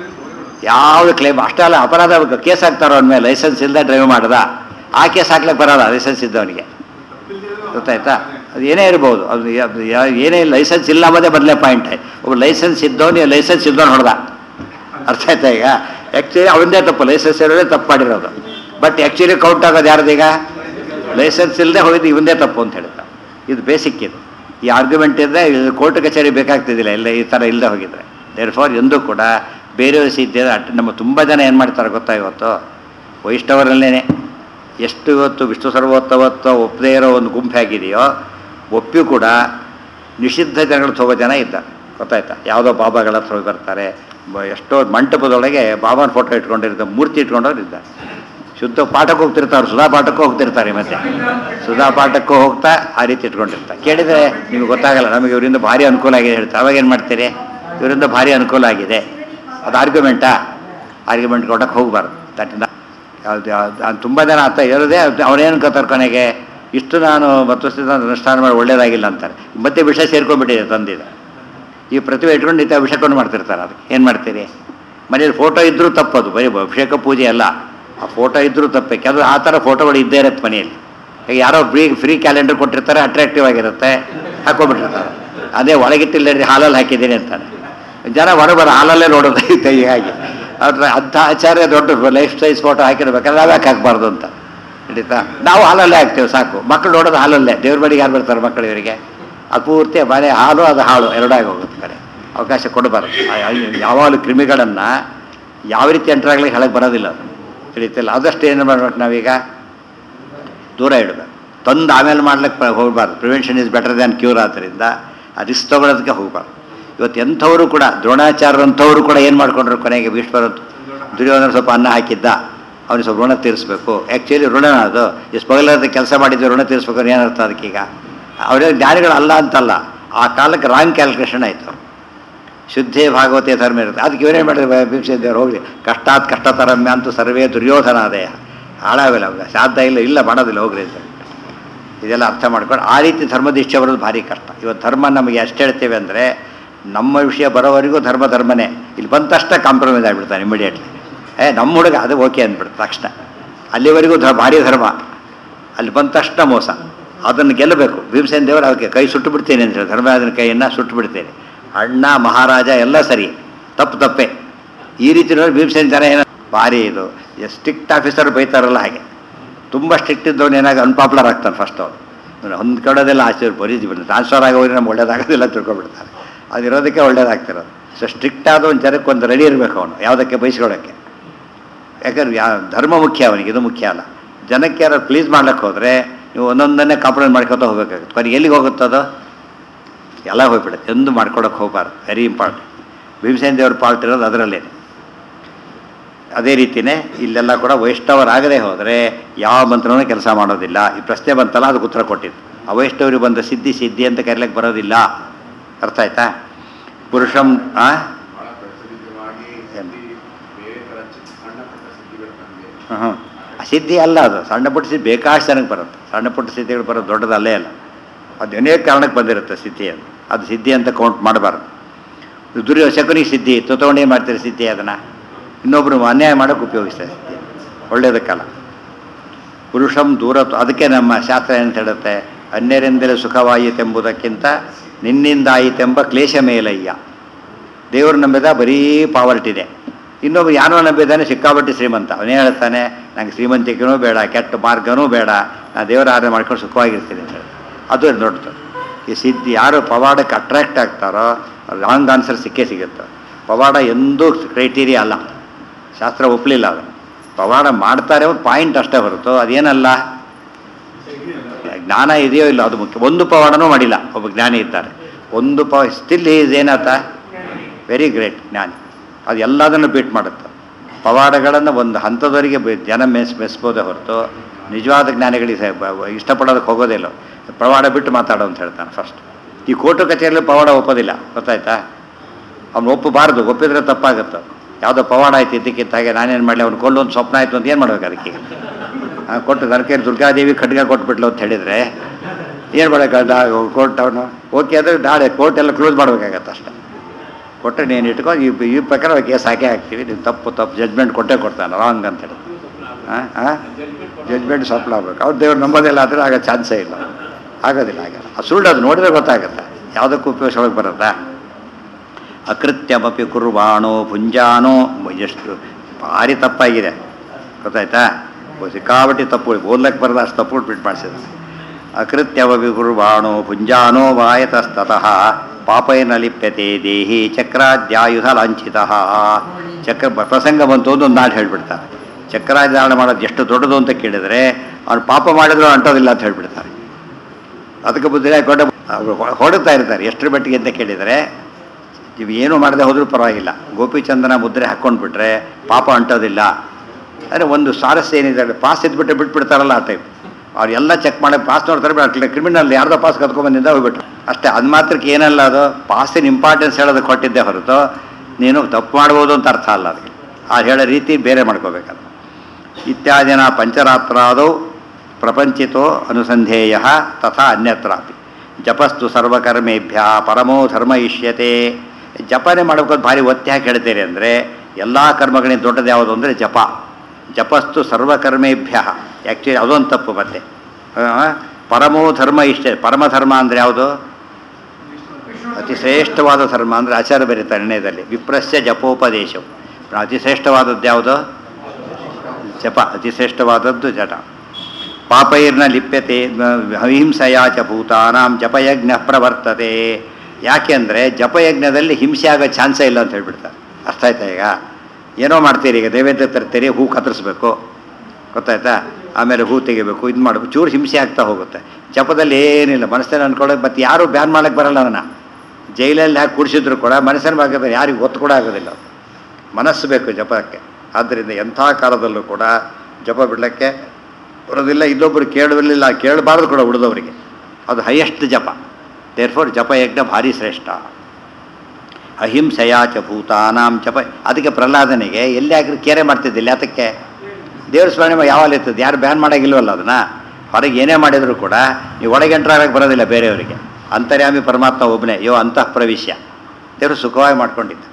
ಯಾವುದು ಕ್ಲೇಮ್ ಅಷ್ಟೇ ಅಲ್ಲ ಅಪರಾಧ ಕೇಸ್ ಹಾಕ್ತಾರೋ ಅಂದಮೇಲೆ ಲೈಸೆನ್ಸ್ ಇಲ್ಲದೆ ಡ್ರೈವ್ ಮಾಡ್ದ ಆ ಕೇಸ್ ಹಾಕ್ಲಿಕ್ಕೆ ಬರಲ್ಲ ಲೈಸೆನ್ಸ್ ಇದ್ದವನಿಗೆ ಗೊತ್ತಾಯ್ತಾ ಅದು ಏನೇ ಇರ್ಬೋದು ಅದು ಯಾ- ಯಾ- ಏನೇ ಲೈಸೆನ್ಸ್ ಇಲ್ಲ ಅನ್ನೋದೇ ಮೊದಲೇ ಪಾಯಿಂಟ್ ಒಬ್ಬ ಲೈಸೆನ್ಸ್ ಇದ್ದವನು ಲೈಸೆನ್ಸ್ ಇದ್ದವನು ಹೊಡೆದ ಅರ್ಥ ಆಯ್ತಾ ಈಗ ಆ್ಯಕ್ಚುಲಿ ಅವನದೇ ತಪ್ಪು ಲೈಸೆನ್ಸ್ ಇರೋದೇ ತಪ್ಪು ಮಾಡಿರೋದು ಬಟ್ ಆ್ಯಕ್ಚುಲಿ ಕೌಂಟ್ ಆಗೋದು ಯಾರ್ದೀಗ ಲೈಸೆನ್ಸ್ ಇಲ್ಲದೆ ಹೋಗಿದ್ದು ಇವನ್ದೇ ತಪ್ಪು ಅಂತ ಹೇಳ್ತಾ ಇದು ಬೇಸಿಕ್ ಇದು ಈ ಆರ್ಗ್ಯುಮೆಂಟ್ ಇದ್ದರೆ ಕೋರ್ಟ್ ಕಚೇರಿ ಬೇಕಾಗ್ತಿದ್ದಿಲ್ಲ ಇಲ್ಲ ಈ ಥರ ಇಲ್ಲದೆ ಹೋಗಿದ್ರೆ ದೇರ್ ಫಾರ್ ಎಂದೂ ಕೂಡ ಬೇರೆಯವರು ಸಿದ್ಧ ನಮ್ಮ ತುಂಬ ಜನ ಏನು ಮಾಡ್ತಾರೆ ಗೊತ್ತಾ ಇವತ್ತು ವೈಷ್ಣವರಲ್ಲೇನೆ ಎಷ್ಟು ಇವತ್ತು ವಿಷ್ಣು ಸರ್ವೋತ್ತವತ್ವ ಒಪ್ಪದೇ ಇರೋ ಒಂದು ಗುಂಪು ಹೇಗಿದೆಯೋ ಒಪ್ಪಿ ಕೂಡ ನಿಷಿದ್ಧ ಜನಗಳು ಹೋಗೋ ಜನ ಇದ್ದಾರೆ ಗೊತ್ತಾಯ್ತಾ ಯಾವುದೋ ಬಾಬಾಗಳ ಹತ್ರ ಹೋಗಿ ಬರ್ತಾರೆ ಬ- ಎಷ್ಟೋ ಮಂಟಪದೊಳಗೆ ಬಾಬಾನ ಫೋಟೋ ಇಟ್ಕೊಂಡಿರ್ತಾರೆ ಮೂರ್ತಿ ಇಟ್ಕೊಂಡವ್ರು ಇದ್ದಾರೆ ಶುದ್ಧ ಪಾಠಕ್ಕೆ ಹೋಗ್ತಿರ್ತಾರೆ ಸುಧಾ ಪಾಠಕ್ಕೂ ಹೋಗ್ತಿರ್ತಾರೆ ಮತ್ತೆ ಸುಧಾ ಪಾಠಕ್ಕೂ ಹೋಗ್ತಾ ಆ ರೀತಿ ಇಟ್ಕೊಂಡಿರ್ತಾರೆ ಕೇಳಿದರೆ ನಿಮಗೆ ಗೊತ್ತಾಗಲ್ಲ ನಮಗೆ ಇವರಿಂದ ಭಾರಿ ಅನುಕೂಲ ಆಗಿದೆ ಹೇಳ್ತಾರೆ ಅವಾಗ ಏನು ಮಾಡ್ತೀರಿ ಇವರಿಂದ ಭಾರಿ ಅನುಕೂಲ ಆಗಿದೆ ಅದು ಆರ್ಗ್ಯುಮೆಂಟಾ ಆರ್ಗ್ಯುಮೆಂಟ್ ಕೊಡಕ್ಕೆ ಹೋಗಬಾರ್ದು ದಟ್ ಯಾವ್ದು ಯಾವ್ದು ತುಂಬ ಜನ ಅರ್ಥ ಹೇಳೋದೇ ಅವನೇನು ಕತ್ತಾರೆ ಕೊನೆಗೆ ಇಷ್ಟು ನಾನು ಮತ್ತು ಅನುಷ್ಠಾನ ಮಾಡಿ ಒಳ್ಳೇದಾಗಿಲ್ಲ ಅಂತಾರೆ ಮತ್ತೆ ವಿಷಯ ಸೇರ್ಕೊಂಡ್ಬಿಟ್ಟಿದೆ ತಂದಿದೆ ಈ ಪ್ರತಿಭೆ ಇಟ್ಕೊಂಡು ನಿತ್ಯ ಅಭಿಷೇಕವನ್ನು ಮಾಡ್ತಿರ್ತಾರೆ ಅದಕ್ಕೆ ಏನು ಮಾಡ್ತೀರಿ ಮನೇಲಿ ಫೋಟೋ ಇದ್ದರೂ ತಪ್ಪದು ಬರೀ ಅಭಿಷೇಕ ಪೂಜೆ ಅಲ್ಲ ಆ ಫೋಟೋ ಇದ್ದರೂ ತಪ್ಪೆ ಕೆಲವು ಆ ಥರ ಫೋಟೋಗಳು ಇದ್ದೇ ಇರುತ್ತೆ ಮನೆಯಲ್ಲಿ ಈಗ ಯಾರೋ ಫ್ರೀ ಫ್ರೀ ಕ್ಯಾಲೆಂಡರ್ ಕೊಟ್ಟಿರ್ತಾರೆ ಅಟ್ರಾಕ್ಟಿವ್ ಆಗಿರುತ್ತೆ ಹಾಕೊಂಡ್ಬಿಟ್ಟಿರ್ತಾರೆ ಅದೇ ಒಳಗಿಟ್ಟಿಲ್ಲ ಹಾಲಲ್ಲಿ ಹಾಕಿದ್ದೀನಿ ಅಂತಾನೆ ಜನ ಹೊರಬರ ಹಾಲಲ್ಲೇ ನೋಡೋದು ಹೀಗಾಗಿ ಅವ್ರ ಅಂಥ ಆಚಾರ್ಯ ದೊಡ್ಡ ಲೈಫ್ ಸೈಜ್ ಫೋಟೋ ಹಾಕಿರ್ಬೇಕಾದ್ರೆ ನಾವು ಯಾಕೆ ಹಾಕ್ಬಾರ್ದು ಅಂತ ಹಿಡಿತಾ ನಾವು ಹಾಲಲ್ಲೇ ಹಾಕ್ತೇವೆ ಸಾಕು ಮಕ್ಕಳು ನೋಡೋದು ಹಾಲಲ್ಲೇ ದೇವ್ರ ಬಡಿಗೆ ಯಾರು ಬರ್ತಾರೆ ಮಕ್ಕಳು ಇವರಿಗೆ ಅದು ಪೂರ್ತಿ ಮನೆ ಹಾಲು ಅದು ಹಾಳು ಎರಡಾಗಿ ಹೋಗುತ್ತೆ ಕರೆ ಅವಕಾಶ ಕೊಡಬಾರ್ದು ಆ- ಆ- ಯಾವಾಗಲೂ ಕ್ರಿಮಿಗಳನ್ನು ಯಾವ ರೀತಿ ಎಂಟ್ರಾಗ್ಲಿಕ್ಕೆ ಹೇಳಕ್ಕೆ ಬರೋದಿಲ್ಲ ಅದು ತಿಳಿತಿಲ್ಲ ಆದಷ್ಟು ಏನು ಮಾಡ್ಬೇಕು ನಾವೀಗ ದೂರ ಇಡಬೇಕು ತಂದು ಆಮೇಲೆ ಮಾಡ್ಲಿಕ್ಕೆ ಹೋಗಬಾರ್ದು prevention is better than cure ಆದ್ದರಿಂದ ಆ ರಿಸ್ಕ್ ತೊಗೊಳೋದಕ್ಕೆ ಹೋಗಬಾರ್ದು ಇವತ್ತು ಎಂಥವರು ಕೂಡ ದ್ರೋಣಾಚಾರ್ಯರಂಥವರು ಕೂಡ ಏನು ಮಾಡ್ಕೊಂಡ್ರು ಕೊನೆಗೆ ಭೀಷ್ಮರಂತು ದುರ್ಯೋಧನ ಸ್ವಲ್ಪ ಅನ್ನ ಹಾಕಿದ್ದ ಅವನಿಗೆ ಸ್ವಲ್ಪ ಋಣ ತೀರಿಸ್ಬೇಕು ಆ್ಯಕ್ಚುಲಿ ಋಣ ಅದು ಎಷ್ಟು ಪಗಲಾದ ಕೆಲಸ ಮಾಡಿದ್ದು ಋಣ ತೀರಿಸ್ಬೇಕು ಅಂದ್ರೆ ಏನರ್ಥ ಅದಕ್ಕೀಗ ಅವರೇ ಜ್ಞಾನಿಗಳು ಅಲ್ಲ ಅಂತಲ್ಲ ಆ ಕಾಲಕ್ಕೆ ರಾಂಗ್ ಕ್ಯಾಲ್ಕುಲೇಷನ್ ಆಯಿತು ಶುದ್ಧೇ ಭಾಗವತೆ ಧರ್ಮ ಇರುತ್ತೆ ಅದಕ್ಕೆ ಇವರೇನು ಮಾಡಿದ್ರೆ ಭೀಮಸೇನದೇವ್ರು ಹೋಗಲಿ ಕಷ್ಟಾತ್ ಕಷ್ಟತರಮ್ಯ ಅಂತೂ ಸರ್ವೇ ದುರ್ಯೋಧನಾದಯ ಹಾಳಾಗಲ್ಲ ಅವಾಗ ಸಾಧ್ಯ ಇಲ್ಲ ಇಲ್ಲ ಮಾಡೋದಿಲ್ಲ ಹೋಗ್ರಿ ಅಂತ ಇದೆಲ್ಲ ಅರ್ಥ ಮಾಡ್ಕೊಂಡು ಆ ರೀತಿ ಧರ್ಮದೀಕ್ಷೆ ಬರೋದು ಭಾರಿ ಕಷ್ಟ ಇವತ್ತು ಧರ್ಮ ನಮಗೆ ಎಷ್ಟು ಹೇಳ್ತೇವೆ ಅಂದರೆ ನಮ್ಮ ವಿಷಯ ಬರೋವರೆಗೂ ಧರ್ಮ ಧರ್ಮನೇ ಇಲ್ಲಿ ಬಂದ ತಕ್ಷಣ ಕಾಂಪ್ರಮೈಸ್ ಆಗಿಬಿಡ್ತಾನೆ ಇಮಿಡಿಯೇಟ್ಲಿ ಏ ನಮ್ಮ ಹುಡುಗ ಅದು ಓಕೆ ಅಂದ್ಬಿಡ್ತು ತಕ್ಷಣ ಅಲ್ಲಿವರೆಗೂ ಧ ಭಾರಿ ಧರ್ಮ ಅಲ್ಲಿ ಬಂದ ತಕ್ಷಣ ಮೋಸ ಅದನ್ನು ಗೆಲ್ಲಬೇಕು ಭೀಮಸೇನ ದೇವರು ಅದಕ್ಕೆ ಕೈ ಸುಟ್ಟು ಬಿಡ್ತೇನೆ ಅಂತ ಹೇಳಿ ಧರ್ಮರಾಜನ ಕೈಯನ್ನು ಸುಟ್ಟು ಬಿಡ್ತೇನೆ ಅಣ್ಣ ಮಹಾರಾಜ ಎಲ್ಲ ಸರಿ ತಪ್ಪು ತಪ್ಪೆ ಈ ರೀತಿ ನೋಡಿ ಭೀಮಸೇನ ಜನ ಏನೋ ಭಾರಿ ಇದು ಸ್ಟ್ರಿಕ್ಟ್ ಆಫೀಸರ್ ಬೈತಾರಲ್ಲ ಹಾಗೆ ತುಂಬ ಸ್ಟ್ರಿಕ್ಟ್ ಇದ್ದವನು ಏನಾಗ ಅನ್ಪಾಪ್ಯುಲರ್ ಆಗ್ತಾನೆ ಫಸ್ಟ್ ಅವನು ಹೊಂದ್ಕೊಳ್ಳೋದೆಲ್ಲ ಆಶ್ಚರ್ಯ ಬರೀ ಜೀವನ ಟ್ರಾನ್ಸ್ಫರ್ ಆಗೋದ್ರೆ ನಮ್ಗೆ ಒಳ್ಳೇದಾಗೋದಿಲ್ಲ ತಿಳ್ಕೊಬಿಡ್ತಾರೆ ಅದಿರೋದಕ್ಕೆ ಒಳ್ಳೇದಾಗ್ತಿರೋದು ಸೊ ಸ್ಟ್ರಿಕ್ಟ್ ಆದ ಒಂದು ಜನಕ್ಕೆ ಒಂದು ರೆಡಿ ಇರಬೇಕು ಅವನು ಯಾವುದಕ್ಕೆ ಬಯಸ್ಕೊಳ್ಳೋಕ್ಕೆ ಯಾಕಂದ್ರೆ ಯಾ ಧರ್ಮ ಮುಖ್ಯ ಅವನಿಗೆ ಇದು ಮುಖ್ಯ ಅಲ್ಲ ಜನಕ್ಕೆ ಯಾರು ಪ್ಲೀಸ್ ಮಾಡ್ಲಿಕ್ಕೆ ಹೋದರೆ ನೀವು ಒಂದೊಂದನ್ನೇ ಕಾಂಪ್ರಮೈಸ್ ಮಾಡ್ಕೊತ ಹೋಗ್ಬೇಕಾಗುತ್ತೆ ಕೊನೆಗೆ ಎಲ್ಲಿಗೆ ಹೋಗುತ್ತದು ಎಲ್ಲ ಹೋಗ್ಬಿಡುತ್ತೆ ಎಂದು ಮಾಡ್ಕೊಳಕ್ಕೆ ಹೋಗ್ಬಾರ್ದು ವೆರಿ ಇಂಪಾರ್ಟೆಂಟ್ ಭೀಮಸೇನ ದೇವ್ರ ಪಾರ್ಟ್ ಇರೋದು ಅದರಲ್ಲೇ ಅದೇ ರೀತಿಯೇ ಇಲ್ಲೆಲ್ಲ ಕೂಡ ವೈಷ್ಣವರಾಗದೆ ಹೋದರೆ ಯಾವ ಮಂತ್ರನೂ ಕೆಲಸ ಮಾಡೋದಿಲ್ಲ ಈ ಪ್ರಶ್ನೆ ಬಂತಲ್ಲ ಅದಕ್ಕೆ ಉತ್ತರ ಕೊಟ್ಟಿದ್ದು ಅವೈಷ್ಣವರಿಗೆ ಬಂದ ಸಿದ್ಧಿ ಸಿದ್ಧಿ ಅಂತ ಕರೀಲಿಕ್ಕೆ ಬರೋದಿಲ್ಲ ಅರ್ಥ ಆಯ್ತಾ ಪುರುಷಂ ಆ ಬಹಳ ಪ್ರಚಲಿತವಾಗಿ ಸಿದ್ಧಿ ಬೇರೆ ಥರ ಚಿಕ್ಕ ಸಣ್ಣ ಪುಟ್ಟ ಸಿದ್ಧಿಗಳು ಬಂದಿದೆ ಹ್ಞೂ ಆ ಸಿದ್ಧಿ ಅಲ್ಲ ಅದು ಸಣ್ಣ ಪುಟ್ಟ ಸಿದ್ಧಿ ಬೇಕಾಷ್ಟು ಜನಕ್ಕೆ ಬರುತ್ತೆ ಸಣ್ಣ ಪುಟ್ಟ ಸಿದ್ಧಿಗಳು ಬರೋದು ದೊಡ್ಡದಲ್ಲೇ ಅಲ್ಲ ಅದು ಅನೇಕ ಕಾರಣಕ್ಕೆ ಬಂದಿರುತ್ತೆ ಸಿದ್ಧಿ ಅದು ಅದು ಸಿದ್ಧಿ ಅಂತ ಕೌಂಟ್ ಮಾಡಬಾರ್ದು ದುರ್ಯೋ ಶಕುನಿಗೆ ಸಿದ್ಧಿ ಇತ್ತು ತೊಗೊಂಡು ಏನು ಮಾಡ್ತೀರಿ ಸಿದ್ಧಿ ಅದನ್ನು ಇನ್ನೊಬ್ಬರು ಅನ್ಯಾಯ ಮಾಡೋಕ್ಕೆ ಉಪಯೋಗಿಸ್ತಾರೆ ಸಿದ್ಧಿ ಒಳ್ಳೆಯದಕ್ಕಲ್ಲ ಪುರುಷಂ ದೂರ ಅದಕ್ಕೆ ನಮ್ಮ ಶಾಸ್ತ್ರ ಏನಂತ ಹೇಳುತ್ತೆ ಅನ್ಯರಿಂದಲೇ ಸುಖವಾಯಿತೆಂಬುದಕ್ಕಿಂತ ನಿನ್ನಿಂದಾಯಿತೆಂಬ ಕ್ಲೇಶ ಮೇಲಯ್ಯ ದೇವರು ನಂಬಿದ ಬರೀ ಪಾವರ್ಟಿ ಇದೆ ಇನ್ನೊಬ್ಬ ಯಾರೋ ನಂಬಿದ್ದಾನೆ ಸಿಕ್ಕಾಪಟ್ಟಿ ಶ್ರೀಮಂತ ಅವನೇ ಹೇಳ್ತಾನೆ ನಂಗೆ ಶ್ರೀಮಂತಿಕೆನೂ ಬೇಡ ಕೆಟ್ಟ ಮಾರ್ಗನೂ ಬೇಡ ನಾನು ದೇವರ ಆರಾಧನೆ ಮಾಡ್ಕೊಂಡು ಸುಖವಾಗಿರ್ತೀನಿ ಅಂತ ಹೇಳಿ ಅದು ದೊಡ್ಡದು ಈ ಸಿದ್ಧಿ ಯಾರು ಪವಾಡಕ್ಕೆ ಅಟ್ರಾಕ್ಟ್ ಆಗ್ತಾರೋ ರಾಂಗ್ ಆನ್ಸರ್ ಸಿಕ್ಕೇ ಸಿಗುತ್ತೆ ಪವಾಡ ಎಂದೂ ಕ್ರೈಟೀರಿಯಾ ಅಲ್ಲ ಶಾಸ್ತ್ರ ಒಪ್ಪಲಿಲ್ಲ ಅದು ಪವಾಡ ಮಾಡ್ತಾರೆ ಒಂದು ಪಾಯಿಂಟ್ ಅಷ್ಟೇ ಹೊರತು ಅದೇನಲ್ಲ ಜ್ಞಾನ ಇದೆಯೋ ಇಲ್ಲ ಅದು ಮುಖ್ಯ ಒಂದು ಪವಾಡನೂ ಮಾಡಿಲ್ಲ ಒಬ್ಬ ಜ್ಞಾನಿ ಇದ್ದಾರೆ ಒಂದು ಪ ಸ್ಟಿಲ್ ಈಸ್ ಏನಾತ ವೆರಿ ಗ್ರೇಟ್ ಜ್ಞಾನಿ ಅದು ಎಲ್ಲದನ್ನು ಬೀಟ್ ಮಾಡುತ್ತೆ ಪವಾಡಗಳನ್ನು ಒಂದು ಹಂತದವರೆಗೆ ಬೆ- ಜನ ಮೆಸ್ ಮೆಸ್ಬೋದೇ ಹೊರತು ನಿಜವಾದ ಜ್ಞಾನಿಗಳಿಗೆ ಸ- ಬ- ಬ- ಇಷ್ಟಪಡೋದಕ್ಕೆ ಹೋಗೋದೇ ಇಲ್ಲ ಪವಾಡ ಬಿಟ್ಟು ಮಾತಾಡೋ ಅಂತ ಹೇಳ್ತಾನೆ ಫಸ್ಟ್ ಈ ಕೋರ್ಟು ಕಚೇರಿಯಲ್ಲಿ ಪವಾಡ ಒಪ್ಪೋದಿಲ್ಲ ಗೊತ್ತಾಯ್ತಾ ಅವ್ನು ಒಪ್ಪಬಾರ್ದು ಒಪ್ಪಿದ್ರೆ ತಪ್ಪಾಗುತ್ತೆ ಯಾವುದೋ ಪವಾಡ ಆಯ್ತು ಇದ್ದಕ್ಕಿಂತ ಹಾಗೆ ನಾನೇನು ಮಾಡಲಿ ಅವ್ನು ಕೊಲ್ಲು ಒಂದು ಸ್ವಪ್ನ ಆಯಿತು ಅಂತ ಏನು ಮಾಡ್ಬೇಕು ಅದಕ್ಕೆ ಆ, ಕೊಟ್ಟು ನರಕೆ ದುರ್ಗಾದೇವಿ ಖಡ್ಗ ಕೊಟ್ಬಿಟ್ಲು ಅಂತ ಹೇಳಿದರೆ ಏನು ಮಾಡೋಕ್ಕಾಗ ಕೋರ್ಟ್ ಅವನು ಓಕೆ ಅಂದರೆ ನಾಳೆ ಕೋರ್ಟ್ ಎಲ್ಲ ಕ್ಲೋಸ್ ಮಾಡ್ಬೇಕಾಗತ್ತೆ ಅಷ್ಟೇ ಕೊಟ್ಟರೆ ನೀನು ಇಟ್ಕೊ ಈ ಈ ಪ್ರಕಾರ ಕೇಸ್ ಹಾಕೇ ಹಾಕ್ತೀವಿ ನೀವು ತಪ್ಪು ತಪ್ಪು ಜಡ್ಜ್ಮೆಂಟ್ ಕೊಟ್ಟೇ ಕೊಡ್ತಾನೆ ರಾಂಗ್ ಅಂತ ಹೇಳಿ ಹಾಂ ಹಾಂ ಜಡ್ಜ್ಮೆಂಟ್ ಸಫಲ ಆಗ್ಬೇಕು ಅವ್ರು ದೇವ್ರು ನಂಬೋದಿಲ್ಲ ಆದರೆ ಆಗ ಚಾನ್ಸೇ ಇಲ್ಲ ಆಗೋದಿಲ್ಲ ಆಗಲ್ಲ ಆ ಸುಳ್ಳು ಅದು ನೋಡಿದ್ರೆ ಗೊತ್ತಾಗುತ್ತೆ ಯಾವುದಕ್ಕೂ ಉಪಯೋಗಿಸೋಕೆ ಬರುತ್ತಾ ಅಕೃತ್ಯಮಪಿ ಕುರ್ವಾಣೋ ಭುಂಜಾನೋ ಎಷ್ಟು ಭಾರಿ ತಪ್ಪಾಗಿದೆ ಗೊತ್ತಾಯ್ತಾ ಸಿಕ್ಕಾಪಟ್ಟಿ ತಪ್ಪು ಓದ್ಲಕ್ಕೆ ಬರದ ಅಷ್ಟು ತಪ್ಪು ಬಿಟ್ಟು ಮಾಡಿಸಿದ ಅಕೃತ್ಯವಪಿ ಕುರ್ವಾಣೋ ಭುಂಜಾನೋ ವಾಯತಸ್ತತಃ ಪಾಪೇನ ಲಿಪ್ಯತೆ ದೇಹಿ ಚಕ್ರಾದ್ಯಾಯುಧ ಲಾಂಛಿತ ಚಕ್ರ ಪ್ರಸಂಗ ಬಂತು ಅಂತ ಒಂದು ನಾಡು ಹೇಳ್ಬಿಡ್ತಾರೆ ಚಕ್ರಾಧಾರಣ ಮಾಡೋದು ಎಷ್ಟು ದೊಡ್ಡದು ಅಂತ ಕೇಳಿದರೆ ಅವ್ನು ಪಾಪ ಮಾಡಿದ್ರು ಅಂಟೋದಿಲ್ಲ ಅಂತ ಹೇಳ್ಬಿಡ್ತಾರೆ ಅದಕ್ಕೆ ಬುದ್ಧಿ ಹಾಕೊಂಡು ಅವ್ರು ಹೊ- ಹೊಡುತ್ತಾ ಇರ್ತಾರೆ ಎಷ್ಟರ ಮಟ್ಟಿಗೆ ಅಂತ ಕೇಳಿದರೆ ನೀವು ಏನು ಮಾಡದೆ ಹೋದ್ರೂ ಪರವಾಗಿಲ್ಲ ಗೋಪಿಚಂದನ ಮುದ್ರೆ ಹಾಕ್ಕೊಂಡ್ಬಿಟ್ರೆ ಪಾಪ ಅಂಟೋದಿಲ್ಲ ಅಂದರೆ ಒಂದು ಸಾರಸ್ಯ ಏನಿದೆ ಪಾಸ್ ಇದ್ಬಿಟ್ಟು ಬಿಟ್ಬಿಡ್ತಾರಲ್ಲ ಆ ಟೈಪ್ ಅವ್ರು ಎಲ್ಲ ಚೆಕ್ ಮಾಡಿ ಪಾಸ್ ನೋಡ್ತಾರೆ ಕ್ರಿಮಿನಲ್ ಯಾರ್ದೋ ಪಾಸ್ ಕತ್ಕೊಂಡ್ಬಂದಿಂದ ಹೋಗ್ಬಿಟ್ರು ಅಷ್ಟೇ ಅದು ಮಾತ್ರಕ್ಕೆ ಏನಲ್ಲ ಅದು ಪಾಸಿನ ಇಂಪಾರ್ಟೆನ್ಸ್ ಹೇಳೋದಕ್ಕೆ ಕೊಟ್ಟಿದ್ದೆ ಹೊರತು ನೀನು ತಪ್ಪು ಮಾಡ್ಬೋದು ಅಂತ ಅರ್ಥ ಅಲ್ಲ ಅದಕ್ಕೆ ಆ ಹೇಳೋ ರೀತಿ ಬೇರೆ ಮಾಡ್ಕೋಬೇಕದು ಇತ್ಯಾದಿನ ಪಂಚರಾತ್ರಾದೌ ಪ್ರಪಂಚಿತೋ ಅನುಸಂಧೇಯ ತಥಾ ಅನ್ಯತ್ರಾಪಿ ಜಪಸ್ತು ಸರ್ವಕರ್ಮೇಭ್ಯ ಪರಮೋ ಧರ್ಮ ಇಷ್ಯತೆ ಜಪನೆ ಮಾಡ್ಬೇಕು ಭಾರಿ ಒತ್ತಿ ಹಾಕಿ ಹೇಳ್ತೀರಿ ಅಂದರೆ ಎಲ್ಲ ಕರ್ಮಗಳಿಂದ ದೊಡ್ಡದು ಯಾವುದು ಅಂದರೆ ಜಪ ಜಪಸ್ತು ಸರ್ವಕರ್ಮೇಭ್ಯ ಆ್ಯಕ್ಚುಲಿ ಅದೊಂದು ತಪ್ಪು ಮತ್ತೆ ಆ, ಪರಮೋ ಧರ್ಮ ಇಷ್ಟ ಪರಮಧರ್ಮ ಅಂದರೆ ಯಾವುದು ಅತಿ ಶ್ರೇಷ್ಠವಾದ ಧರ್ಮ ಅಂದರೆ ಆಚಾರ ಬರೀತಾರೆ ನಿರ್ಣಯದಲ್ಲಿ ವಿಪ್ರಸ್ಯ ಜಪೋಪದೇಶವು ಅತಿ ಶ್ರೇಷ್ಠವಾದದ್ದು ಯಾವುದು ಜಪ ಅತಿ ಶ್ರೇಷ್ಠವಾದದ್ದು ಜಟ ಪಾಪೈರ್ನ ಲಿಪ್ಯತೆ ಅಹಿಂಸೆಯಾ ಚ ಭೂತಾನಾಂ ಜಪಯಜ್ಞ ಪ್ರವರ್ತತೆ ಯಾಕೆಂದರೆ ಜಪಯಜ್ಞದಲ್ಲಿ ಹಿಂಸೆ ಆಗೋ ಚಾನ್ಸೇ ಇಲ್ಲ ಅಂತ ಹೇಳ್ಬಿಡ್ತಾರೆ ಅರ್ಥ ಆಯ್ತಾ ಈಗ ಏನೋ ಮಾಡ್ತೀರಿ ಈಗ ನೈವೇದ್ಯ ತರ್ತೀರಿ ಹೂ ಕತ್ತರಿಸ್ಬೇಕು ಗೊತ್ತಾಯ್ತಾ ಆಮೇಲೆ ಹೂ ತೆಗಿಬೇಕು ಇದು ಮಾಡಬೇಕು ಚೂರು ಹಿಂಸೆ ಆಗ್ತಾ ಹೋಗುತ್ತೆ ಜಪದಲ್ಲಿ ಏನಿಲ್ಲ ಮನಸ್ಸಲ್ಲಿ ಅನ್ಕೊಳ್ಳೋದು ಮತ್ತು ಯಾರು ಬ್ಯಾನ್ ಮಾಡಕ್ಕೆ ಬರಲ್ಲ ಅದನ್ನು ಜೈಲಲ್ಲಿ ಹಾಕಿ ಕುಡಿಸಿದ್ರು ಕೂಡ ಮನಸ್ಸನ್ನು ಬಗ್ಗೆ ಯಾರಿಗೂ ಗೊತ್ತು ಕೂಡ ಆಗೋದಿಲ್ಲ ಅದು. ಮನಸ್ಸು ಬೇಕು ಜಪಕ್ಕೆ ಆದ್ದರಿಂದ ಎಂಥ ಕಾಲದಲ್ಲೂ ಕೂಡ ಜಪ ಬಿಡಲಿಕ್ಕೆ ಬರೋದಿಲ್ಲ ಇನ್ನೊಬ್ಬರು ಕೇಳಲಿಲ್ಲ ಕೇಳಬಾರ್ದು ಕೂಡ ಉಳಿದವರಿಗೆ ಅದು ಹೈಯೆಸ್ಟ್ ಜಪ ದೇರ್ಫೋರ್ ಜಪಯಜ್ಞ ಭಾರಿ ಶ್ರೇಷ್ಠ ಅಹಿಂಸೆಯಾ ಚ ಭೂತಾನಾಂ ಜಪ ಅದಕ್ಕೆ ಪ್ರಹ್ಲಾದನಿಗೆ ಎಲ್ಲಿ ಹಾಕಿದ್ರು ಕೇರೆ ಮಾಡ್ತಿದ್ದಿಲ್ಲ ಅದಕ್ಕೆ ದೇವ್ರ ಸ್ಮರಣೆ ಯಾವಾಗ ಇರ್ತದೆ ಯಾರು ಬ್ಯಾನ್ ಮಾಡೋಂಗಿಲ್ವಲ್ಲ ಅದನ್ನು ಹೊರಗೆ ಏನೇ ಮಾಡಿದರೂ ಕೂಡ ನೀವು ಒಳಗೆ ಎಂಟ್ರಾಗಕ್ಕೆ ಬರೋದಿಲ್ಲ ಬೇರೆಯವರಿಗೆ ಅಂತರ್ಯಾಮಿ ಪರಮಾತ್ಮ ಒಬ್ಬನೇ ಯೋ ಅಂತಃ ಪ್ರವೇಶ್ಯ ದೇವರು ಸುಖವಾಗಿ ಮಾಡ್ಕೊಂಡಿದ್ದ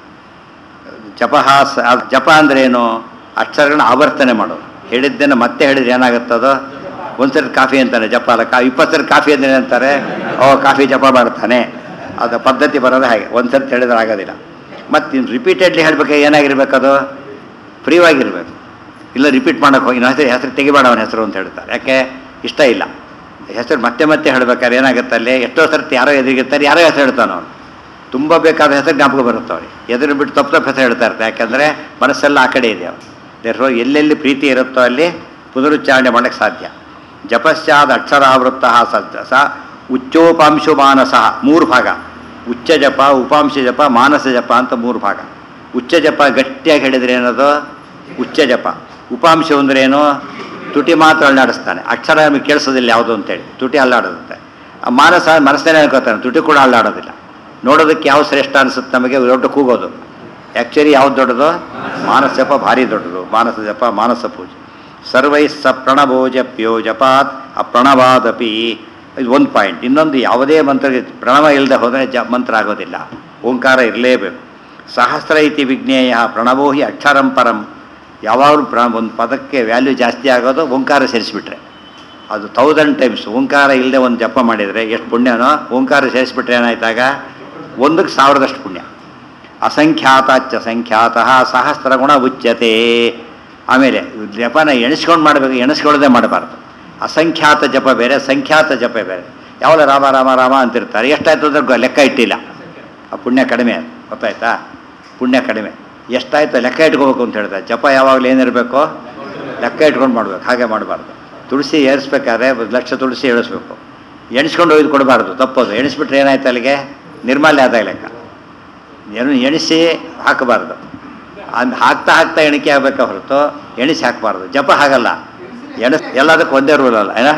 ಜಪ ಜಪ ಅಂದ್ರೆ ಏನು ಅಕ್ಷರಗಳನ್ನ ಆವರ್ತನೆ ಮಾಡೋದು ಹೇಳಿದ್ದನ್ನು ಮತ್ತೆ ಹೇಳಿದ್ರೆ ಏನಾಗುತ್ತದೋ ಒಂದ್ಸರಿ ಕಾಫಿ ಅಂತಾನೆ ಜಪ ಅಲ್ಲ ಕಾ ಇಪ್ಪತ್ತು ಸರಿ ಕಾಫಿ ಅಂದ್ರೆ ಅಂತಾರೆ ಓ ಕಾಫಿ ಜಪ ಮಾಡ್ತಾನೆ ಅದು ಪದ್ಧತಿ ಬರೋದು ಹಾಗೆ ಒಂದ್ಸರಿ ಹೇಳಿದ್ರೆ ಆಗೋದಿಲ್ಲ ಮತ್ತು ಇನ್ನು ರಿಪೀಟೆಡ್ಲಿ ಹೇಳ್ಬೇಕು ಏನಾಗಿರ್ಬೇಕದು ಫ್ರೀವಾಗಿರ್ಬೇಕು ಇಲ್ಲ ರಿಪೀಟ್ ಮಾಡೋಕೆ ಹೋಗಿ ಇನ್ನೊಂದು ಹೆಸರು ಹೆಸರು ತೆಗಿಬೇಡ ಅವನ ಹೆಸರು ಅಂತ ಹೇಳ್ತಾರೆ ಯಾಕೆ ಇಷ್ಟ ಇಲ್ಲ ಹೆಸರು ಮತ್ತೆ ಮತ್ತೆ ಹೇಳ್ಬೇಕಾದ್ರೆ ಏನಾಗುತ್ತೆ ಅಲ್ಲಿ ಎಷ್ಟೋ ಸರ್ತಿ ಯಾರೋ ಎದುರಿಗಿರ್ತಾರೆ ಯಾರೋ ಹೆಸರು ಹೇಳ್ತಾನೆ ಅವನು ತುಂಬ ಬೇಕಾದ ಹೆಸರು ಜ್ಞಾಪಕ ಬರುತ್ತೆ ಅವ್ರಿಗೆ ಎದುರು ಬಿಟ್ಟು ತಪ್ಪು ತಪ್ಪು ಹೆಸರು ಹೇಳ್ತಾ ಇರ್ತಾರೆ ಯಾಕಂದರೆ ಮನಸ್ಸೆಲ್ಲ ಆ ಕಡೆ ಇದೆ ಅವನು ದೇರ್ಫೋ ಎಲ್ಲೆಲ್ಲಿ ಪ್ರೀತಿ ಇರುತ್ತೋ ಅಲ್ಲಿ ಪುನರುಚ್ಚಾರಣೆ ಮಾಡೋಕ್ಕೆ ಸಾಧ್ಯ ಜಪಸ್ಯಾದ ಅಕ್ಷರಾವೃತ್ತ ಸಜ್ಜ ಸ ಉಚ್ಚೋಪಾಂಶು ಮಾನಸ ಮೂರು ಭಾಗ ಉಚ್ಚ ಜಪ ಉಪಾಂಶ ಜಪ ಮಾನಸ ಜಪ ಅಂತ ಮೂರು ಭಾಗ ಉಚ್ಚ ಜಪ ಗಟ್ಟಿಯಾಗಿ ಹೇಳಿದ್ರೆ ಏನದು ಉಚ್ಚ ಜಪ ಉಪಾಂಶ ಅಂದ್ರೆ ಏನು ತುಟಿ ಮಾತ್ರ ಅಲ್ಲಾಡಿಸ್ತಾನೆ ಅಕ್ಷರ ನಮಗೆ ಕೇಳಿಸೋದಿಲ್ಲ ಯಾವುದು ಅಂತೇಳಿ ತುಟಿ ಅಲ್ಲಾಡೋದಂತೆ ಆ ಮಾನಸ ಮನಸ್ಸನ್ನೇ ಅನ್ಕೋತಾನೆ ತುಟಿ ಕೂಡ ಅಲ್ಲಾಡೋದಿಲ್ಲ ನೋಡೋದಕ್ಕೆ ಯಾವ ಶ್ರೇಷ್ಠ ಅನಿಸುತ್ತೆ ನಮಗೆ ದೊಡ್ಡ ಕೂಗೋದು ಆ್ಯಕ್ಚುಲಿ ಯಾವ್ದು ದೊಡ್ಡದು ಮಾನಸ ಜಪ ಭಾರಿ ದೊಡ್ಡದು ಮಾನಸ ಜಪ ಮಾನಸ ಪೂಜೆ ಸರ್ವೈ ಸ ಪ್ರಣವೋ ಜಪ್ಯೋ ಜಪಾತ್ ಅಪ್ರಣವಾದಪಿ ಇದು ಒಂದು ಪಾಯಿಂಟ್ ಇನ್ನೊಂದು ಯಾವುದೇ ಮಂತ್ರಕ್ಕೆ ಪ್ರಣವ ಇಲ್ಲದೆ ಹೋದರೆ ಜ ಮಂತ್ರ ಆಗೋದಿಲ್ಲ ಓಂಕಾರ ಇರಲೇಬೇಕು ಸಹಸ್ರ ಇತಿ ವಿಜ್ಞೇಯ ಪ್ರಣವೋ ಹಿ ಅಕ್ಷರಂ ಪರಂ ಯಾವಾಗಲೂ ಪ್ರ ಒಂದು ಪದಕ್ಕೆ ವ್ಯಾಲ್ಯೂ ಜಾಸ್ತಿ ಆಗೋದು ಓಂಕಾರ ಸೇರಿಸ್ಬಿಟ್ರೆ ಅದು ತೌಸಂಡ್ ಟೈಮ್ಸ್ ಓಂಕಾರ ಇಲ್ಲದೆ ಒಂದು ಜಪ ಮಾಡಿದರೆ ಎಷ್ಟು ಪುಣ್ಯನೋ ಓಂಕಾರ ಸೇರಿಸ್ಬಿಟ್ರೆ ಏನಾಯ್ತಾಗ ಒಂದಕ್ಕೆ ಸಾವಿರದಷ್ಟು ಪುಣ್ಯ ಅಸಂಖ್ಯಾತಾಚ್ಚ ಸಂಖ್ಯಾತಃ ಸಹಸ್ರ ಗುಣ ಉಚ್ಯತೆ ಆಮೇಲೆ ಜಪನ ಎಣಿಸ್ಕೊಂಡು ಮಾಡಬೇಕು ಎಣಿಸ್ಕೊಳ್ಳದೆ ಮಾಡಬಾರ್ದು ಅಸಂಖ್ಯಾತ ಜಪ ಬೇರೆ ಸಂಖ್ಯಾತ ಜಪ ಬೇರೆ ಯಾವಾಗ ರಾಮ ರಾಮ ರಾಮ ಅಂತಿರ್ತಾರೆ ಎಷ್ಟಾಯ್ತು ಅಂದ್ರೆ ಗೊ- ಲೆಕ್ಕ ಇಟ್ಟಿಲ್ಲ ಆ ಪುಣ್ಯ ಕಡಿಮೆ ಅದು ಗೊತ್ತಾಯ್ತಾ ಪುಣ್ಯ ಕಡಿಮೆ ಎಷ್ಟಾಯ್ತು ಲೆಕ್ಕ ಇಟ್ಕೋಬೇಕು ಅಂತ ಹೇಳ್ತಾರೆ ಜಪ ಯಾವಾಗಲೂ ಏನಿರಬೇಕು ಲೆಕ್ಕ ಇಟ್ಕೊಂಡು ಮಾಡ್ಬೇಕು ಹಾಗೆ ಮಾಡಬಾರ್ದು ತುಳಸಿ ಏರಿಸ್ಬೇಕಾದ್ರೆ ಒಂದು ಲಕ್ಷ ತುಳಸಿ ಎಣಿಸ್ಬೇಕು ಎಣಿಸ್ಕೊಂಡು ಒಯ್ದು ಕೊಡಬಾರ್ದು ತಪ್ಪೋದು ಎಣಿಸ್ಬಿಟ್ರೆ ಏನಾಯ್ತು ಅಲ್ಲಿಗೆ ನಿರ್ಮಾಲ್ಯ ಆದಾಗ ಲೆಕ್ಕ ಏನು ಎಣಿಸಿ ಹಾಕಬಾರ್ದು ಅಂದ್ ಹಾಕ್ತಾ ಹಾಕ್ತಾ ಎಣಿಕೆ ಆಗಬೇಕ ಹೊರತು ಎಣಿಸಿ ಹಾಕಬಾರ್ದು ಜಪ ಹಾಗಲ್ಲ ಎಣಿಸ್ ಎಲ್ಲದಕ್ಕೂ ಒಂದೇ ರೂಲ್ ಅಲ್ಲ ಏನ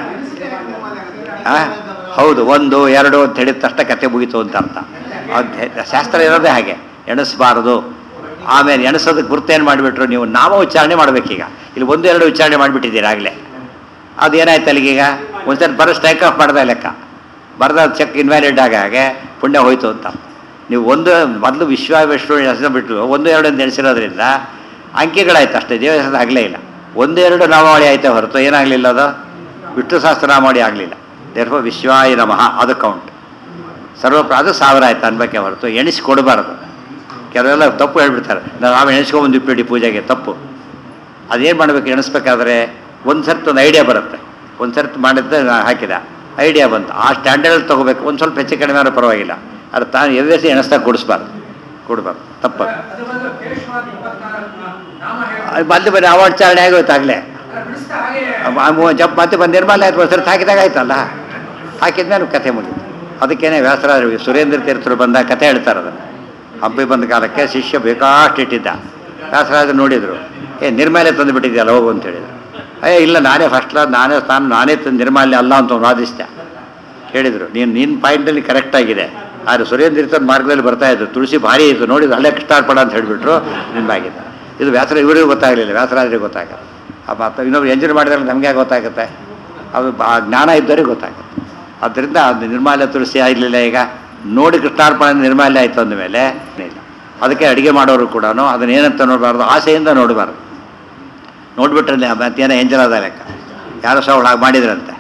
ಆ? ಹೌದು ಒಂದು ಎರಡು ಅಂತ ಹೇಳಿದ ತಕ್ಷಣ ಕತೆ ಮುಗೀತು ಅಂತ ಅರ್ಥ ಅದ್ ಹೆ- ಶಾಸ್ತ್ರ ಇರೋದೇ ಹಾಗೆ ಎಣಿಸ್ಬಾರ್ದು ಆಮೇಲೆ ಎಣಿಸೋದಕ್ಕೆ ಗುರ್ತೇನು ಮಾಡಿಬಿಟ್ರು ನೀವು ನಾಮ ಉಚ್ಚಾರಣೆ ಮಾಡ್ಬೇಕೀಗ ಇಲ್ಲಿ ಒಂದು ಎರಡು ಉಚ್ಚಾರಣೆ ಮಾಡಿಬಿಟ್ಟಿದ್ದೀರಿ ಆಗಲೇ ಅದು ಏನಾಯ್ತು ಅಲ್ಲಿಗೀಗ ಒಂದ್ಸರಿ ಬರೋ ಸ್ಟ್ರೈಕ್ ಆಫ್ ಮಾಡ್ದ ಲೆಕ್ಕ ಬರ್ದ ಚೆಕ್ ಇನ್ವ್ಯಾಲಿಡ್ ಆಗ ಹಾಗೆ ಪುಣ್ಯ ಹೋಯ್ತು ಅಂತ ನೀವು ಒಂದು ಮೊದಲು ವಿಶ್ವ ವಿಷ್ಣು ಹೆಸರು ಬಿಟ್ಟು ಒಂದು ಎರಡು ಅಂತ ಎಣಿಸಿರೋದ್ರಿಂದ ಅಂಕಿಗಳಾಯ್ತು ಅಷ್ಟೇ ದೇವ ಹೆಸರು ಆಗಲೇ ಇಲ್ಲ ಒಂದು ಎರಡು ನಾಮಾವಳಿ ಆಯ್ತಾ ಹೊರತು ಏನಾಗಲಿಲ್ಲ ಅದು ವಿಷ್ಣು ಸಹಸ್ರನಾಮಾವಳಿ ಆಗಲಿಲ್ಲ ದೇರ್ಫ ವಿಶ್ವಾಯ ನಮಃ ಅದು ಕೌಂಟ್ ಸರ್ವ ಅದು ಸಾವಿರ ಆಯ್ತು ಅನ್ಬೇಕೆ ಹೊರತು ಎಣಿಸಿ ಕೊಡಬಾರ್ದು ಕೆಲವೆಲ್ಲ ತಪ್ಪು ಹೇಳ್ಬಿಡ್ತಾರೆ ನಾವು ಎಣಿಸ್ಕೊಂಬಂದು ಇಟ್ಬಿಡಿ ಪೂಜೆಗೆ ತಪ್ಪು ಅದೇನು ಮಾಡಬೇಕು ಎಣಿಸ್ಬೇಕಾದ್ರೆ ಒಂದು ಸರ್ತಿ ಒಂದು ಐಡಿಯಾ ಬರುತ್ತೆ ಒಂದು ಸರ್ತಿ ಮಾಡಿದ್ದೆ ನಾ ಹಾಕಿದ ಐಡಿಯಾ ಬಂತು ಆ ಸ್ಟ್ಯಾಂಡರ್ಡ್ ತೊಗೋಬೇಕು ಒಂದು ಸ್ವಲ್ಪ ಹೆಚ್ಚು ಕಡಿಮೆ ಆದ್ರೂ ಪರವಾಗಿಲ್ಲ ಅದು ತಾನು ಎವ್ರೆಸಿ ಎಣಿಸ್ತಾ ಕೊಡಿಸ್ಬಾರ್ದು ಕೊಡಬಾರ್ದು ತಪ್ಪು ಅದು ಬಂದು ಕೇಶವಾದ ಇಪ್ಪತ್ನಾಲ್ಕು ನಾಮ ಹೇಳಿ ಅದು ಮತ್ತೆ ಬರೀ ಅವಾರ್ಚಾರಣೆ ಆಗೋಯ್ತು ಆಗಲೇ ಬಿಡಿಸ್ತಾ ಹಾಗೆ ಜಪ್ ಮತ್ತೆ ಬಂದು ನಿರ್ಮಾಲ್ಯ ಆಯ್ತು ಒಂದು ಸರ್ತಿ ಹಾಕಿದಾಗ ಆಯ್ತಲ್ಲ ಹಾಕಿದ್ಮೇಲೆ ಕಥೆ ಮುಗಿತು ಅದಕ್ಕೇನೆ ವ್ಯಾಸರಾಜರು ಸುರೇಂದ್ರ ತೀರ್ಥರು ಬಂದಾಗ ಕಥೆ ಹೇಳ್ತಾರೆ ಅದನ್ನು ಹಂಪಿ ಬಂದ ಕಾಲಕ್ಕೆ ಶಿಷ್ಯ ಬೇಕಾಷ್ಟು ಇಟ್ಟಿದ್ದ ವ್ಯಾಸರಾಜರು ನೋಡಿದರು ಏ ನಿರ್ಮಾಲ್ಯ ತಂದು ಬಿಟ್ಟಿದ್ಯಲ್ಲ ಹೋಗು ಅಂತ ಹೇಳಿದ್ರು ಅಯ್ಯ ಇಲ್ಲ ನಾನೇ ಫಸ್ಟ್ ಕ್ಲಾಸ್ ನಾನೇ ಸ್ಥಾನ ನಾನೇ ತಂದು ನಿರ್ಮಾಲ್ಯ ಅಲ್ಲ ಅಂತ ಅವ್ನು ವಾದಿಸ್ದೆ ಹೇಳಿದರು ನೀನು ನಿನ್ನ ಪಾಯಿಂಟಲ್ಲಿ ಕರೆಕ್ಟಾಗಿದೆ ಆದರೆ ಸುರೇಂದ್ರ ತೀರ್ಥರ ಮಾರ್ಗದಲ್ಲಿ ಬರ್ತಾ ಇದ್ರು ತುಳಸಿ ಭಾರಿ ಇತ್ತು ನೋಡಿದ್ರು ಅಲ್ಲೇ ಕೃಷ್ಣಾರ್ಪಣ ಅಂತ ಹೇಳಿಬಿಟ್ರು ನಿನ್ನಾಗಿದೆ ಇದು ವ್ಯಾಸರ ಇವರಿಗೂ ಗೊತ್ತಾಗಲಿಲ್ಲ ವ್ಯಾಸರಾಜರಿಗೆ ಗೊತ್ತಾಗಲ್ಲ ಆ ಮಾತು ಇನ್ನೊಬ್ರು ಎಂಜಾಯ್ ಮಾಡಿದ್ರೆ ನಮಗೆ ಯಾಕೆ ಗೊತ್ತಾಗುತ್ತೆ ಅದು ಆ ಜ್ಞಾನ ಇದ್ದವರಿಗೆ ಗೊತ್ತಾಗುತ್ತೆ ಆದ್ದರಿಂದ ಅದು ನಿರ್ಮಾಲ್ಯ ತುಳಸಿ ಆಗಲಿಲ್ಲ ಈಗ ನೋಡಿ ಕೃಷ್ಣಾರ್ಪಣ ನಿರ್ಮಾಲ್ಯ ಆಯಿತು ಅಂದಮೇಲೆ ಇಲ್ಲ ಅದಕ್ಕೆ ಅಡುಗೆ ಮಾಡೋರು ಕೂಡ ಅದನ್ನ ಏನಂತ ನೋಡಬಾರ್ದು ಆಸೆಯಿಂದ ನೋಡಬಾರ್ದು ನೋಡ್ಬಿಟ್ರೆ ಮತ್ತೇನೋ ಎಂಜಲಾದ ಲೆಕ್ಕ ಯಾರೋ ಸಹ ಹಾಗೆ ಮಾಡಿದ್ರಂತೆ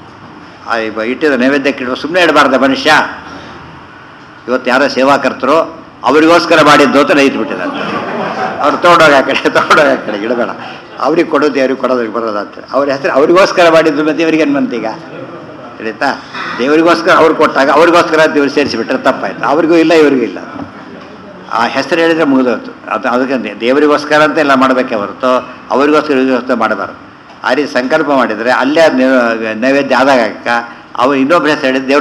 ಆ ಇವ ಇಟ್ಟಿದ ನೈವೇದ್ಯಕ್ಕೆ ಇಡುವ ಸುಮ್ಮನೆ ಇಡಬಾರ್ದ ಮನುಷ್ಯ ಇವತ್ತು ಯಾರೋ ಸೇವಾಕರ್ತರು ಅವರಿಗೋಸ್ಕರ ಮಾಡಿದ್ದು ಅಂತ ನೈತ್ಬಿಟ್ಟಿದ್ದಾರೆ ಅವ್ರು ತೊಗೊಂಡೋಗಿ ಆ ಕಡೆ ತೊಗೊಂಡೋಗಿ ಆ ಕಡೆ ಇಡಬೇಡ ಅವ್ರಿಗೆ ಕೊಡೋದು ದೇವ್ರಿಗೆ ಕೊಡೋದಕ್ಕೆ ಬರೋದು ಅಂತ ಅವ್ರ ಹೆಸರು ಅವ್ರಿಗೋಸ್ಕರ ಮಾಡಿದ್ದು ಮತ್ತೆ ದೇವರಿಗೆ ಏನು ಬಂತೀಗ ತಿಳಿತಾ ದೇವರಿಗೋಸ್ಕರ ಅವ್ರು ಕೊಟ್ಟಾಗ ಅವ್ರಿಗೋಸ್ಕರ ದೇವ್ರು ಸೇರಿಸಿಬಿಟ್ರೆ ತಪ್ಪಾಯ್ತು ಅವ್ರಿಗೂ ಇಲ್ಲ ಇವರಿಗೂ ಇಲ್ಲ ಆ ಹೆಸರು ಹೇಳಿದ್ರೆ ಮುಗಿದೋಯ್ತು ಅದು ಅದಕ್ಕೆ ದೇ- ದೇವರಿಗೋಸ್ಕರ ಅಂತ ಎಲ್ಲ ಮಾಡಬೇಕೆ ಹೊರತು ಅವರಿಗೋಸ್ಕರ ಇವರಿಗೋಸ್ಕರ ಮಾಡಬಾರ್ದು ಆ ರೀತಿ ಸಂಕಲ್ಪ ಮಾಡಿದರೆ ಅಲ್ಲೇ ಅದು ನೈವೇದ್ಯ ಆದಾಗ ಅವ್ರು ಇನ್ನೊಬ್ಬರ ಹೆಸರು ಹೇಳಿದ್ರೆ ದೇವ್ರ